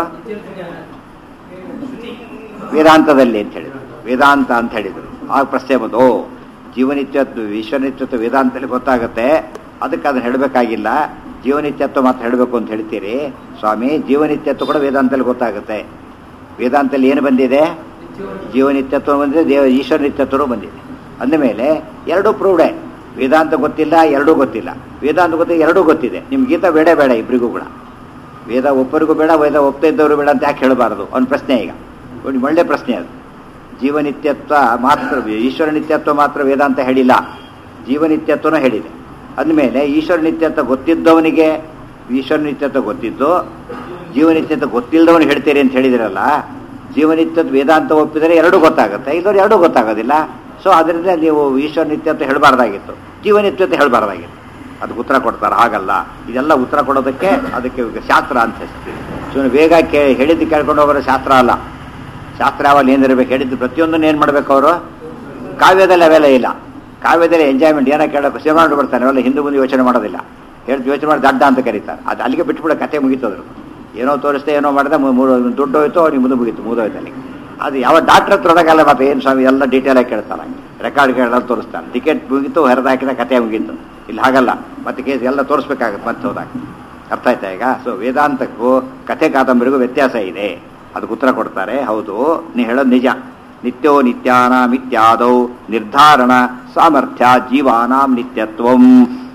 ವೇದಾಂತದಲ್ಲಿ ಅಂತ ಹೇಳಿದ್ರು ವೇದಾಂತ ಅಂತ ಹೇಳಿದ್ರು ಆ ಪ್ರಶ್ನೆ ಬಂದು ಓ ಜೀವನಿತ್ಯತ್ವ ಈಶ್ವರನಿತ್ಯತ್ವ ವೇದಾಂತದಲ್ಲಿ ಗೊತ್ತಾಗುತ್ತೆ ಅದಕ್ಕೆ ಅದನ್ನ ಹೇಳಬೇಕಾಗಿಲ್ಲ ಜೀವನಿತ್ಯತ್ವ ಮಾತ್ರ ಹೇಳಬೇಕು ಅಂತ ಹೇಳ್ತೀರಿ ಸ್ವಾಮಿ ಜೀವನಿತ್ಯತ್ವ ಕೂಡ ವೇದಾಂತದಲ್ಲಿ ಗೊತ್ತಾಗುತ್ತೆ ವೇದಾಂತದಲ್ಲಿ ಏನು ಬಂದಿದೆ ಜೀವನಿತ್ಯತ್ವ ಬಂದಿದೆ ದೇವ ಈಶ್ವರ ನಿತ್ಯತ್ವನೂ ಬಂದಿದೆ ಅಂದಮೇಲೆ ಎರಡೂ ಪ್ರೂವ್ಡೆ ವೇದಾಂತ ಗೊತ್ತಿಲ್ಲ ಎರಡೂ ಗೊತ್ತಿಲ್ಲ ವೇದಾಂತ ಗೊತ್ತಿಲ್ಲ ಎರಡೂ ಗೊತ್ತಿದೆ ನಿಮ್ಗೆ ಗೀತ ಬೇಡ ಬೇಡ ಇಬ್ಬರಿಗೂ ಕೂಡ ವೇದ ಒಬ್ಬರಿಗೂ ಬೇಡ ವೇದ ಒಪ್ಪದೇ ಇದ್ದವರು ಬೇಡ ಅಂತ ಯಾಕೆ ಹೇಳಬಾರದು ಅವನ ಪ್ರಶ್ನೆ ಈಗ ಒಂದು ಒಳ್ಳೆ ಪ್ರಶ್ನೆ ಅದು ಜೀವನಿತ್ಯತ್ವ ಮಾತ್ರ ಈಶ್ವರ ನಿತ್ಯತ್ವ ಮಾತ್ರ ವೇದಾಂತ ಹೇಳಿಲ್ಲ ಜೀವನಿತ್ಯತ್ವನೂ ಹೇಳಿದೆ ಅಂದಮೇಲೆ ಈಶ್ವರ ನಿತ್ಯತ್ವ ಗೊತ್ತಿದ್ದವನಿಗೆ ಈಶ್ವರ ನಿತ್ಯತ್ವ ಗೊತ್ತಿದ್ದು ಜೀವನಿತ್ಯತ್ವ ಗೊತ್ತಿಲ್ಲದವನು ಹೇಳ್ತೀರಿ ಅಂತ ಹೇಳಿದಿರಲ್ಲ ಜೀವನಿತ್ಯತ್ವ ವೇದಾಂತ ಒಪ್ಪಿದರೆ ಎರಡೂ ಗೊತ್ತಾಗುತ್ತೆ ಇಲ್ಲವ್ರು ಎರಡೂ ಗೊತ್ತಾಗೋದಿಲ್ಲ ಸೊ ಅದರಿಂದ ನೀವು ಈಶ್ವರ ನಿತ್ಯತ್ವ ಹೇಳಬಾರ್ದಾಗಿತ್ತು ಜೀವನಿತ್ಯತ್ವ ಹೇಳಬಾರ್ದಾಗಿತ್ತು ಅದಕ್ಕೆ ಉತ್ತರ ಕೊಡ್ತಾರೆ ಹಾಗಲ್ಲ ಇದೆಲ್ಲ ಉತ್ತರ ಕೊಡೋದಕ್ಕೆ ಅದಕ್ಕೆ ಶಾಸ್ತ್ರ ಅಂತ ಹೆಸರು ಸುಮ್ಮನೆ ಬೇಗ ಕೇ ಹೇಳಿದ್ದು ಕೇಳ್ಕೊಂಡು ಹೋಗೋರು ಶಾಸ್ತ್ರ ಅಲ್ಲ ಶಾಸ್ತ್ರ ಯಾವಾಗ ಏನಿರ್ಬೇಕು ಹೇಳಿದ್ದು ಪ್ರತಿಯೊಂದನ್ನು ಏನು ಮಾಡ್ಬೇಕು ಅವರು ಕಾವ್ಯದಲ್ಲಿ ಅವೆಲ್ಲ ಇಲ್ಲ ಕಾವ್ಯದಲ್ಲಿ ಎಂಜಾಯ್ಮೆಂಟ್ ಏನೋ ಕೇಳೋಕೆ ಸಿನಿಮಾ ಬಿಡ್ತಾನೆ ಅವೆಲ್ಲ ಹಿಂದೂ ಮುಂದೆ ಯೋಚನೆ ಮಾಡೋದಿಲ್ಲ ಹೇಳ್ತು ಯೋಚನೆ ಮಾಡಿ ದಡ್ಡ ಅಂತ ಕರೀತಾರೆ ಅದು ಅಲ್ಲಿಗೆ ಬಿಟ್ಬಿಡೋ ಕತೆ ಮುಗೀತದ್ರು ಏನೋ ತೋರಿಸ್ದೆ ಏನೋ ಮಾಡಿದೆ ಮು- ಮೂರು ದುಡ್ಡು ಹೋಯ್ತು ಅವ್ನಿಗೆ ಮುಂದೆ ಮುಗೀತು ಮುಗಿದೋಯ್ತು ಅಲ್ಲಿ ಅದು ಯಾವ ಡಾಕ್ಟರ್ ಹತ್ರ ಹೋದಾಗಲ್ಲ ಮತ್ತೆ ಏನು ಸ್ವಾಮಿ ಎಲ್ಲ ಡೀಟೇಲ್ ಆಗಿ ಕೇಳ್ತಾರೆ ರೆಕಾರ್ಡ್ ಕೇಳಲ್ಲ ತೋರಿಸ್ತಾರೆ ಟಿಕೆಟ್ ಮುಗೀತು ಹೊರದು ಹಾಕಿದ ಕತೆ ಮುಗೀತು ಇಲ್ಲಿ ಹಾಗಲ್ಲ ಮತ್ತೆ ಕೇಸ್ ಎಲ್ಲ ತೋರಿಸ್ಬೇಕಾಗತ್ತೆ ಮತ್ತೆ ಹೋದಾಗ ಅರ್ಥ ಆಯ್ತಾ ಈಗ ಸೊ ವೇದಾಂತಕ್ಕೂ ಕಥೆ ಕಾದಂಬರಿಗೂ ವ್ಯತ್ಯಾಸ ಇದೆ ಅದಕ್ಕೆ ಉತ್ತರ ಕೊಡ್ತಾರೆ ಹೌದು ನೀ ಹೇಳೋದು ನಿಜ ನಿತ್ಯೋ ನಿತ್ಯಾನಾಂ ಇತ್ಯಾದೌ ನಿರ್ಧಾರಣ ಸಾಮರ್ಥ್ಯ ಜೀವಾನಾಂ ನಿತ್ಯತ್ವಂ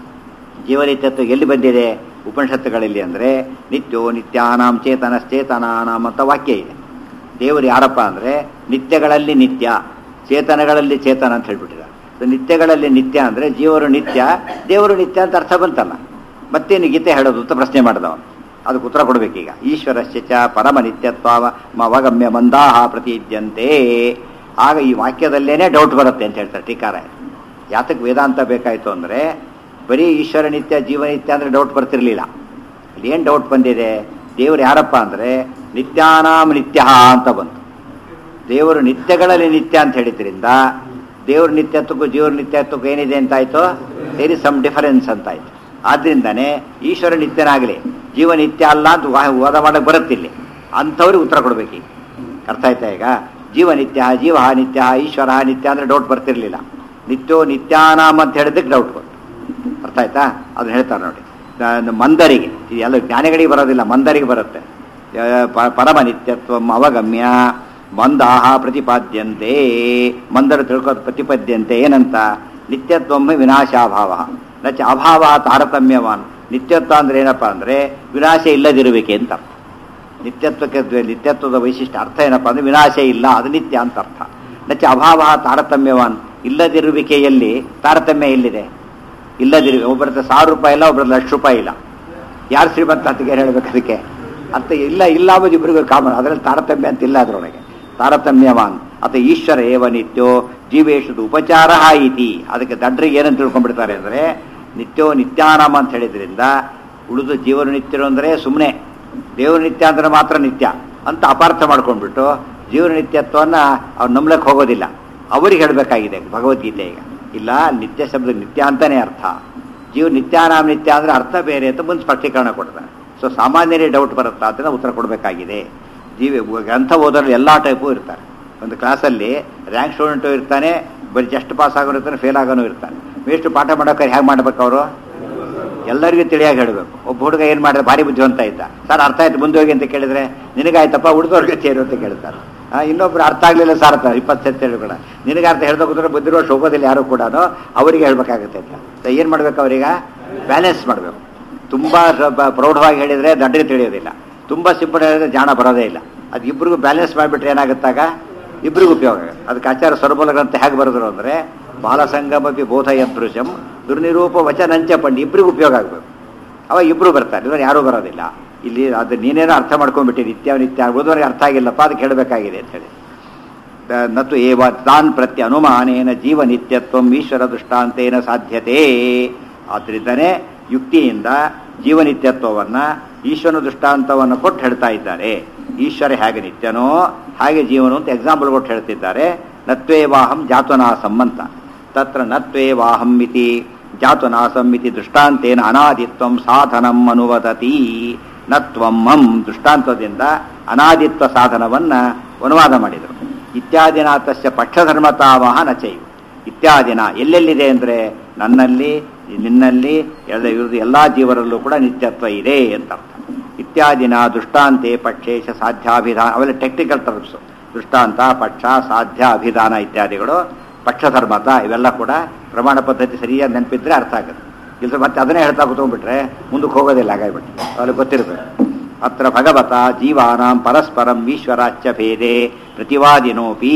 ಜೀವನಿತ್ಯತ್ವ ಎಲ್ಲಿ ಬಂದಿದೆ ಉಪನಿಷತ್ತುಗಳಲ್ಲಿ ಅಂದರೆ ನಿತ್ಯೋ ನಿತ್ಯಾನಾಂ ಚೇತನಶ್ಚೇತನಾನಾಂ ಅಂತ ವಾಕ್ಯ ಇದೆ ದೇವರು ಯಾರಪ್ಪ ಅಂದರೆ ನಿತ್ಯಗಳಲ್ಲಿ ನಿತ್ಯ ಚೇತನಗಳಲ್ಲಿ ಚೇತನ ಅಂತ ಹೇಳ್ಬಿಟ್ಟಿದ್ದಾರೆ ಸೊ ನಿತ್ಯಗಳಲ್ಲಿ ನಿತ್ಯ ಅಂದರೆ ಜೀವರು ನಿತ್ಯ ದೇವರು ನಿತ್ಯ ಅಂತ ಅರ್ಥ ಬಂತಲ್ಲ ಮತ್ತೇನು ಗೀತೆ ಹೇಳೋದು ಅಂತ ಪ್ರಶ್ನೆ ಮಾಡಿದವನು ಅದಕ್ಕೆ ಉತ್ತರ ಕೊಡಬೇಕೀಗ ಈಶ್ವರಸ್ಯ ಚ ಪರಮ ನಿತ್ಯತ್ವ ಅವಗಮ್ಯ ಮಂದಾಹ ಪ್ರತಿದ್ಯಂತೆ ಆಗ ಈ ವಾಕ್ಯದಲ್ಲೇನೆ ಡೌಟ್ ಬರುತ್ತೆ ಅಂತ ಹೇಳ್ತಾರೆ ಟೀಕಾರ ಯಾತಕ್ಕೆ ವೇದಾಂತ ಬೇಕಾಯಿತು ಅಂದರೆ ಬರೀ ಈಶ್ವರ ನಿತ್ಯ ಜೀವ ನಿತ್ಯ ಅಂದರೆ ಡೌಟ್ ಬರ್ತಿರ್ಲಿಲ್ಲ ಅಲ್ಲಿ ಏನು ಡೌಟ್ ಬಂದಿದೆ ದೇವರು ಯಾರಪ್ಪ ಅಂದರೆ ನಿತ್ಯಾನಾಂ ನಿತ್ಯ ಅಂತ ಬಂತು ದೇವರು ನಿತ್ಯಗಳಲ್ಲಿ ನಿತ್ಯ ಅಂತ ಹೇಳಿದ್ರಿಂದ ದೇವ್ರ ನಿತ್ಯತ್ವಕ್ಕೂ ಜೀವರ ನಿತ್ಯತ್ವಕ್ಕೂ ಏನಿದೆ ಅಂತಾಯ್ತು ದೇರ್ ಇಸ್ ಸಮ್ ಡಿಫರೆನ್ಸ್ ಅಂತಾಯ್ತು ಆದ್ರಿಂದಾನೇ ಈಶ್ವರ ನಿತ್ಯನಾಗಲಿ ಜೀವ ನಿತ್ಯ ಅಲ್ಲ ಅಂತ ವಾ- ವಾದ ಮಾಡಕ್ಕೆ ಬರುತ್ತಿಲ್ಲಿ ಅಂಥವ್ರಿಗೆ ಉತ್ತರ ಕೊಡ್ಬೇಕು ಅರ್ಥ ಆಯ್ತಾ ಈಗ ಜೀವ ನಿತ್ಯ ಜೀವ ನಿತ್ಯ ಈಶ್ವರ ನಿತ್ಯ ಅಂದ್ರೆ ಡೌಟ್ ಬರ್ತಿರ್ಲಿಲ್ಲ ನಿತ್ಯೋ ನಿತ್ಯಾನಾಮ್ ಅಂತ ಹೇಳಿದಕ್ಕೆ ಡೌಟ್ ಬಂತು ಅರ್ಥ ಆಯ್ತಾ ಅದನ್ನ ಹೇಳ್ತಾರೆ ನೋಡಿ ನ- ಮಂದರಿಗೆ ಇದು ಎಲ್ಲ ಜ್ಞಾನಿಗಳಿಗೆ ಬರೋದಿಲ್ಲ ಮಂದರಿಗೆ ಬರುತ್ತೆ ಆ, ಪ- ಪರಮ ನಿತ್ಯತ್ವ ಅವಗಮ್ಯ ಮಂದಾಹ ಪ್ರತಿಪಾದ್ಯಂತೆ ಮಂದರು ತಿಳ್ಕೋದು ಪ್ರತಿಪದ್ಯಂತೆ ಏನಂತ ನಿತ್ಯತ್ವಮ್ಮೆ ವಿನಾಶಾಭಾವ ನಚ ಅಭಾವ ತಾರತಮ್ಯವಾನ್ ನಿತ್ಯತ್ವ ಅಂದ್ರೆ ಏನಪ್ಪ ಅಂದ್ರೆ ವಿನಾಶ ಇಲ್ಲದಿರುವಿಕೆ ಅಂತ ಅರ್ಥ ನಿತ್ಯತ್ವಕ್ಕೆ ದ್ವ- ನಿತ್ಯತ್ವದ ವೈಶಿಷ್ಟ್ಯ ಅರ್ಥ ಏನಪ್ಪ ಅಂದ್ರೆ ವಿನಾಶ ಇಲ್ಲ ಅದು ನಿತ್ಯ ಅಂತ ಅರ್ಥ ನಚ ಅಭಾವ ತಾರತಮ್ಯವಾನ್ ಇಲ್ಲದಿರುವಿಕೆಯಲ್ಲಿ ತಾರತಮ್ಯ ಎಲ್ಲಿದೆ ಇಲ್ಲದಿರು ಒಬ್ಬರ ಸಾವಿರ ರೂಪಾಯಿ ಇಲ್ಲ ಒಬ್ಬರ ಲಕ್ಷ ರೂಪಾಯಿ ಇಲ್ಲ ಯಾರು ಶ್ರೀಮಂತ ಅಂತ ಏನು ಹೇಳ್ಬೇಕು ಅದಕ್ಕೆ ಅರ್ಥ ಇಲ್ಲ ಇಲ್ಲ ಅಂಬುದು ಇಬ್ಬರಿಗೂ ಕಾಮನ್ ಅದರಲ್ಲಿ ತಾರತಮ್ಯ ಅಂತ ಇಲ್ಲ ಅದರೊಳಗೆ ತಾರತಮ್ಯವಾನ್ ಅಥ ಈಶ್ವರ ಏವ ನಿತ್ಯೋ ಜೀವೇಶದ ಉಪಚಾರ ಇತಿ ಅದಕ್ಕೆ ದಡ್ರಿಗೆ ಏನಂತ ತಿಳ್ಕೊಂಡ್ಬಿಡ್ತಾರೆ ಅಂದರೆ ನಿತ್ಯೋ ನಿತ್ಯಾನಾಮ ಅಂತ ಹೇಳಿದ್ರಿಂದ ಉಳಿದು ಜೀವನ ನಿತ್ಯರು ಅಂದರೆ ಸುಮ್ಮನೆ ದೇವರು ನಿತ್ಯ ಅಂದ್ರೆ ಮಾತ್ರ ನಿತ್ಯ ಅಂತ ಅಪಾರ್ಥ ಮಾಡ್ಕೊಂಡ್ಬಿಟ್ಟು ಜೀವನ ನಿತ್ಯತ್ವವನ್ನು ಅವ್ರು ನಂಬ್ಲಕ್ಕೆ ಹೋಗೋದಿಲ್ಲ ಅವ್ರಿಗೆ ಹೇಳಬೇಕಾಗಿದೆ ಭಗವದ್ಗೀತೆ ಈಗ ಇಲ್ಲ ನಿತ್ಯ ಶಬ್ದ ನಿತ್ಯ ಅಂತಾನೆ ಅರ್ಥ ಜೀವ ನಿತ್ಯಾನಾಮ ನಿತ್ಯ ಅಂದ್ರೆ ಅರ್ಥ ಬೇರೆ ಅಂತ ಮುಂದೆ ಸ್ಪಷ್ಟೀಕರಣ ಕೊಡ್ತಾರೆ ಸೊ ಸಾಮಾನ್ಯರೇ ಡೌಟ್ ಬರುತ್ತಾ ಅದನ್ನ ಉತ್ತರ ಕೊಡಬೇಕಾಗಿದೆ ಜೀವ ಗ್ರಂಥ ಓದೋರು ಎಲ್ಲ ಟೈಪು ಇರ್ತಾರೆ ಒಂದು ಕ್ಲಾಸಲ್ಲಿ ರ್ಯಾಂಕ್ ಸ್ಟೂಡೆಂಟು ಇರ್ತಾನೆ ಬರೀ ಜಸ್ಟ್ ಪಾಸ್ ಆಗೋನು ಇರ್ತಾನೆ ಫೇಲ್ ಆಗೋನು ಇರ್ತಾನೆ ಮೇಷ್ಟು ಪಾಠ ಮಾಡೋಕೆ ಹೇಗೆ ಮಾಡ್ಬೇಕು ಅವರು ಎಲ್ಲರಿಗೂ ತಿಳಿಯಾಗಿ ಹೇಳಬೇಕು ಒಬ್ಬ ಹುಡುಗ ಏನು ಮಾಡಿದ್ರೆ ಭಾರಿ ಬುದ್ಧಿವಂತ ಇದ್ದ ಸರ್ ಅರ್ಥ ಆಯ್ತು ಮುಂದೆ ಹೋಗಿ ಅಂತ ಕೇಳಿದ್ರೆ ನಿನಗಾಯ್ತಪ್ಪ ಉಳಿದವ್ರಿಗೆ ಸೇರು ಅಂತ ಕೇಳ್ತಾರೆ ಆ, ಇನ್ನೊಬ್ರು ಅರ್ಥ ಆಗಲಿಲ್ಲ ಸರ್ ಅಂತ ಇಪ್ಪತ್ತು ಸತಿ ಹೇಳಿ ಕೂಡ ನಿನಗೆ ಅರ್ಥ ಹೇಳ್ದೋಗಿದ್ರೆ ಬುದ್ಧಿರೋ ಹೋಗೋದಿಲ್ಲ ಯಾರು ಕೂಡ ಅವರಿಗೆ ಹೇಳ್ಬೇಕಾಗುತ್ತೆ ಅಂತ ಏನು ಮಾಡ್ಬೇಕು ಅವ್ರೀಗ ಬ್ಯಾಲೆನ್ಸ್ ಮಾಡಬೇಕು ತುಂಬ ಪ್ರೌಢವಾಗಿ ಹೇಳಿದರೆ ದಡ್ಡಗೆ ತಿಳಿಯೋದಿಲ್ಲ ತುಂಬ ಸಿಂಪಲ್ ಹೇಳಿದ್ರೆ ಜಾಣ ಬರೋದೇ ಇಲ್ಲ ಅದು ಇಬ್ಬರಿಗೂ ಬ್ಯಾಲೆನ್ಸ್ ಮಾಡಿಬಿಟ್ರೆ ಏನಾಗುತ್ತಾಗ ಇಬ್ಬರಿಗೂ ಉಪಯೋಗ ಆಗುತ್ತೆ. ಅದಕ್ಕೆ ಆಚಾರ ಸ್ವರಬಲ ಗ್ರಂಥ ಹೇಗೆ ಬರೆದ್ರು ಅಂದರೆ ಬಾಲಸಂಗಮಪಿ ಬೋಧಯದೃಶಂ ದುರ್ನಿರೂಪ ವಚನಂಚ ಪಂಡಿ ಇಬ್ಬರಿಗೂ ಉಪಯೋಗ ಆಗಬೇಕು ಅವಾಗ ಇಬ್ಬರು ಬರ್ತಾರೆ ಇವರು ಯಾರೂ ಬರೋದಿಲ್ಲ ಇಲ್ಲಿ ಅದು ನೀನೇನೋ ಅರ್ಥ ಮಾಡ್ಕೊಂಡ್ಬಿಟ್ಟಿ ನಿತ್ಯ ನಿತ್ಯ ಓದುವರೆಗೆ ಅರ್ಥ ಆಗಿಲ್ಲಪ್ಪ ಅದಕ್ಕೆ ಹೇಳಬೇಕಾಗಿದೆ ಅಂತೇಳಿ ದ- ನತು ಏವ ತಾನ್ ಪ್ರತ್ಯ ಅನುಮಾನೇನ ಜೀವ ನಿತ್ಯತ್ವ ಈಶ್ವರ ದೃಷ್ಟಾಂತೇನ ಸಾಧ್ಯತೆ ಆದ್ರಿಂದನೇ ಯುಕ್ತಿಯಿಂದ ಜೀವನಿತ್ಯತ್ವವನ್ನು ಈಶ್ವರನ ದೃಷ್ಟಾಂತವನ್ನು ಕೊಟ್ಟು ಹೇಳ್ತಾ ಇದ್ದಾರೆ ಈಶ್ವರ ಹೇಗೆ ನಿತ್ಯನೋ ಹಾಗೆ ಜೀವನು ಅಂತ ಎಕ್ಸಾಂಪಲ್ ಕೊಟ್ಟು ಹೇಳ್ತಿದ್ದಾರೆ ನತ್ವೇವಾಹಂ ಜಾತುನಾಸಂ ಅಂತ ತತ್ರ ನತ್ವೇವಾಹಂ ಇತಿ ಜಾತುನಾಸಂ ಇತಿ ದೃಷ್ಟಾಂತೇನ ಅನಾದಿತ್ವಂ ಸಾಧನಂ ಅನುವದತಿ ನತ್ವಮ್ಮಂ ದೃಷ್ಟಾಂತದಿಂದ ಅನಾದಿತ್ವ ಸಾಧನವನ್ನ ಅನುವಾದ ಮಾಡಿದರು ಇತ್ಯಾದಿನ ತಸ್ಯ ಪಕ್ಷಧರ್ಮತಾವಹ ನಚೈವು ಇತ್ಯಾದಿನ ಎಲ್ಲೆಲ್ಲಿದೆ ಅಂದರೆ ನನ್ನಲ್ಲಿ ನಿನ್ನಲ್ಲಿ ಎಲ್ಲ ಇವ್ರದ್ದು ಎಲ್ಲ ಜೀವರಲ್ಲೂ ಕೂಡ ನಿತ್ಯತ್ವ ಇದೆ ಅಂತ ಅರ್ಥ ಇತ್ಯಾದಿನ ದೃಷ್ಟಾಂತೆ ಪಕ್ಷೇಶ ಸಾಧ್ಯಾಭಿಧಾನ ಅವೆಲ್ಲ ಟೆಕ್ನಿಕಲ್ ಟರ್ಮ್ಸ್ ದೃಷ್ಟಾಂತ ಪಕ್ಷ ಸಾಧ್ಯ ಅಭಿಧಾನ ಇತ್ಯಾದಿಗಳು ಪಕ್ಷಧರ್ಮತ ಇವೆಲ್ಲ ಕೂಡ ಪ್ರಮಾಣ ಪದ್ಧತಿ ಸರಿಯಾಗಿ ನೆನಪಿದ್ರೆ ಅರ್ಥ ಆಗುತ್ತೆ ಇಲ್ಲ ಮತ್ತೆ ಅದನ್ನೇ ಹೇಳ್ತಾ ಕೂತ್ಕೊಂಡ್ಬಿಟ್ರೆ ಮುಂದಕ್ಕೆ ಹೋಗೋದಿಲ್ಲ ಹಾಗಾಗ್ಬಿಟ್ಟು ಅವ್ರಿಗೆ ಗೊತ್ತಿರಬೇಕು ಅತ್ರ ಭಗವತ ಜೀವಾನಾಂ ಪರಸ್ಪರಂ ಈಶ್ವರಾಚ್ಯ ಭೇದೆ ಪ್ರತಿವಾದಿನೋಪಿ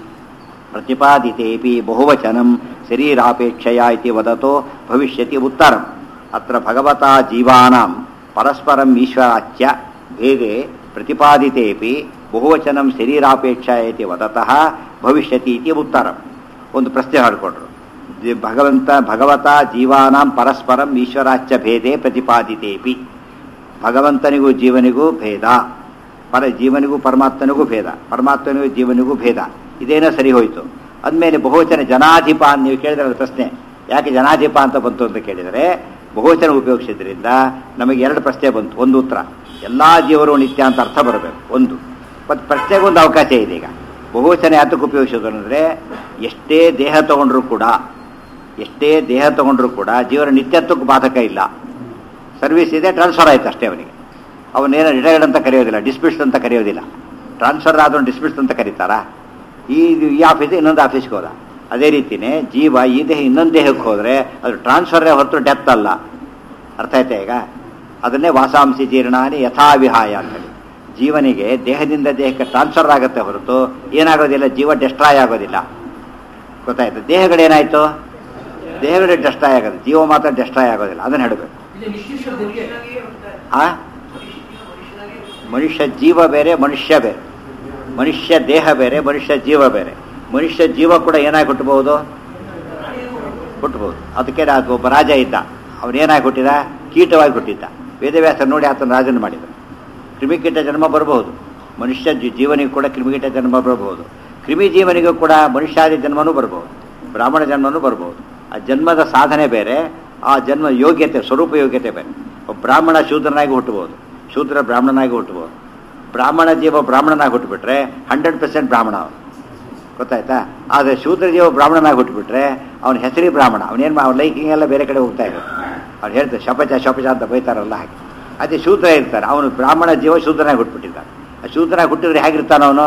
ಪ್ರತಿಪಾದಿತೇಪಿ ಬಹುವಚನಂ ಶರೀರಾಪೇಕ್ಷೆಯ ಇತಿ ವದತೋ ಭವಿಷ್ಯತಿ ಉತ್ತರಂ ಅತ್ರ ಭಗವತಾ ಜೀವಾನಾಂ ಪರಸ್ಪರಂ ಈಶ್ವರಾಚ್ಯ ಭೇದೆ ಪ್ರತಿಪಾದಿತೇಪಿ ಬಹುವಚನಂ ಶರೀರಾಪೇಕ್ಷ ಇತಿ ವದತಃ ಭವಿಷ್ಯತಿ ಇತಿ ಉತ್ತರಂ ಒಂದು ಪ್ರಶ್ನೆ ಮಾಡಿಕೊಂಡ್ರು ಜಿ- ಭಗವಂತ ಭಗವತಾ ಜೀವಾನಾಂ ಪರಸ್ಪರಂ ಈಶ್ವರಾಚ್ಯ ಭೇದೆ ಪ್ರತಿಪಾದಿತೇಪಿ ಭಗವಂತನಿಗೂ ಜೀವನಿಗೂ ಭೇದ ಪರ ಜೀವನಿಗೂ ಪರಮಾತ್ಮನಿಗೂ ಭೇದ ಪರಮಾತ್ಮನಿಗೂ ಜೀವನಿಗೂ ಭೇದ ಇದೇನೋ ಸರಿ ಹೋಯಿತು ಅಂದಮೇಲೆ ಬಹುವಚನ ಜನಾಧಿಪ ಅಂತ ನೀವು ಕೇಳಿದ್ರೆ ಪ್ರಶ್ನೆ ಯಾಕೆ ಜನಾಧಿಪ ಅಂತ ಬಂತು ಅಂತ ಕೇಳಿದರೆ ಬಹುವಚನ ಉಪಯೋಗಿಸಿದ್ರಿಂದ ನಮಗೆ ಎರಡು ಪ್ರಶ್ನೆ ಬಂತು ಒಂದು ಉತ್ತರ ಎಲ್ಲ ಜೀವರು ನಿತ್ಯ ಅಂತ ಅರ್ಥ ಬರಬೇಕು ಒಂದು ಮತ್ತು ಪ್ರಶ್ನೆಗೊಂದು ಅವಕಾಶ ಇದೆ ಈಗ ಬಹುವಚನ ಯಾತಕ್ಕೆ ಉಪಯೋಗಿಸೋದು ಅಂದರೆ ಎಷ್ಟೇ ದೇಹ ತಗೊಂಡ್ರೂ ಕೂಡ ಎಷ್ಟೇ ದೇಹ ತಗೊಂಡ್ರೂ ಕೂಡ ಜೀವನ ನಿತ್ಯತ್ವಕ್ಕೆ ಬಾಧಕ ಇಲ್ಲ ಸರ್ವಿಸ್ ಇದೆ ಟ್ರಾನ್ಸ್ಫರ್ ಆಯ್ತು ಅಷ್ಟೇ ಅವನಿಗೆ ಅವನೇನೋ ರಿಟೈರ್ಡ್ ಅಂತ ಕರೆಯೋದಿಲ್ಲ ಡಿಸ್ಮಿಸ್ಡ್ ಅಂತ ಕರೆಯೋದಿಲ್ಲ ಟ್ರಾನ್ಸ್ಫರ್ ಆದವನು ಡಿಸ್ಮಿಸ್ಡ್ ಅಂತ ಕರೀತಾರಾ ಈ ಈ ಆಫೀಸ್ ಇನ್ನೊಂದು ಆಫೀಸ್ಗೆ ಹೋದ ಅದೇ ರೀತಿನೇ ಜೀವ ಈ ದೇಹ ಇನ್ನೊಂದು ದೇಹಕ್ಕೆ ಹೋದರೆ ಅದು ಟ್ರಾನ್ಸ್ಫರೇ ಹೊರತು ಡೆತ್ ಅಲ್ಲ ಅರ್ಥ ಆಯ್ತಾ ಈಗ ಅದನ್ನೇ ವಾಸಾಂಸಿ ಜೀರ್ಣಾನಿ ಯಥಾವಿಹಾಯ ಅಂತ ಹೇಳಿ ಜೀವನಿಗೆ ದೇಹದಿಂದ ದೇಹಕ್ಕೆ ಟ್ರಾನ್ಸ್ಫರ್ ಆಗುತ್ತೆ ಹೊರತು ಏನಾಗೋದಿಲ್ಲ ಜೀವ ಡೆಸ್ಟ್ರಾಯ್ ಆಗೋದಿಲ್ಲ ಗೊತ್ತಾಯ್ತು ದೇಹಗಳೇನಾಯ್ತು ದೇಹಗಳು ಡೆಸ್ಟ್ರಾಯ್ ಆಗೋದು ಜೀವ ಮಾತ್ರ ಡೆಸ್ಟ್ರಾಯ್ ಆಗೋದಿಲ್ಲ ಅದನ್ನು ಹೇಳಬೇಕು ಇಲ್ಲಿ ನಿಶ್ಚಿತ ಆ ಮನುಷ್ಯ ಜೀವ ಬೇರೆ ಮನುಷ್ಯ ಬೇರೆ ಮನುಷ್ಯ ದೇಹ ಬೇರೆ ಮನುಷ್ಯ ಜೀವ ಬೇರೆ ಮನುಷ್ಯ ಜೀವ ಕೂಡ ಏನಾಗಿ ಹುಟ್ಟಬಹುದು ಹುಟ್ಟಬಹುದು ಅದಕ್ಕೆ ನಾ- ಒಬ್ಬ ರಾಜ ಇದ್ದ ಅವನೇನಾಗಿ ಹುಟ್ಟಿದ ಕೀಟವಾಗಿ ಹುಟ್ಟಿದ್ದ ವೇದವ್ಯಾಸ ನೋಡಿ ಆತನ ರಾಜನ ಮಾಡಿದ ಕ್ರಿಮಿಕೀಟ ಜನ್ಮ ಬರಬಹುದು ಮನುಷ್ಯ ಜೀ- ಜೀವನಿಗೂ ಕೂಡ ಕ್ರಿಮಿಕೀಟ ಜನ್ಮ ಬರಬಹುದು ಕ್ರಿಮಿ ಜೀವನಿಗೂ ಕೂಡ ಮನುಷ್ಯಾದಿ ಜನ್ಮನೂ ಬರಬಹುದು ಬ್ರಾಹ್ಮಣ ಜನ್ಮನೂ ಬರಬಹುದು ಆ ಜನ್ಮದ ಸಾಧನೆ ಬೇರೆ ಆ ಜನ್ಮ ಯೋಗ್ಯತೆ ಸ್ವರೂಪ ಯೋಗ್ಯತೆ ಬೇರೆ ಒಬ್ಬ ಬ್ರಾಹ್ಮಣ ಶೂದ್ರನಾಗಿ ಹುಟ್ಟಬಹುದು ಶೂದ್ರ ಬ್ರಾಹ್ಮಣನಾಗಿ ಹುಟ್ಟಬಹುದು ಬ್ರಾಹ್ಮಣ ಜೀವ ಬ್ರಾಹ್ಮಣನಾಗಿ ಹುಟ್ಟುಬಿಟ್ರೆ ಹಂಡ್ರೆಡ್ ಪರ್ಸೆಂಟ್ ಬ್ರಾಹ್ಮಣ ಅವನು ಗೊತ್ತಾಯ್ತಾ ಆದರೆ ಶೂದ್ರ ಜೀವ ಬ್ರಾಹ್ಮಣನಾಗಿ ಹುಟ್ಟುಬಿಟ್ರೆ ಅವನ ಹೆಸರಿ ಬ್ರಾಹ್ಮಣ ಅವನೇನು ಅವ್ನ ಲೈಕಿಂಗ್ ಎಲ್ಲ ಬೇರೆ ಕಡೆ ಹೋಗ್ತಾ ಇರೋದು ಅವ್ನು ಹೇಳ್ತಾರೆ ಶಪಚ ಶಪಚ ಅಂತ ಬೈತಾರಲ್ಲ ಹಾಗೆ ಅದೇ ಶೂದ್ರ ಇರ್ತಾರೆ ಅವನು ಬ್ರಾಹ್ಮಣ ಜೀವ ಶೂದ್ರನಾಗಿ ಹುಟ್ಟುಬಿಟ್ಟಿದ್ದಾನೆ ಆ ಶೂದ್ರನಾಗಿ ಹುಟ್ಟಿದ್ರೆ ಹೇಗಿರ್ತಾನ ಅವನು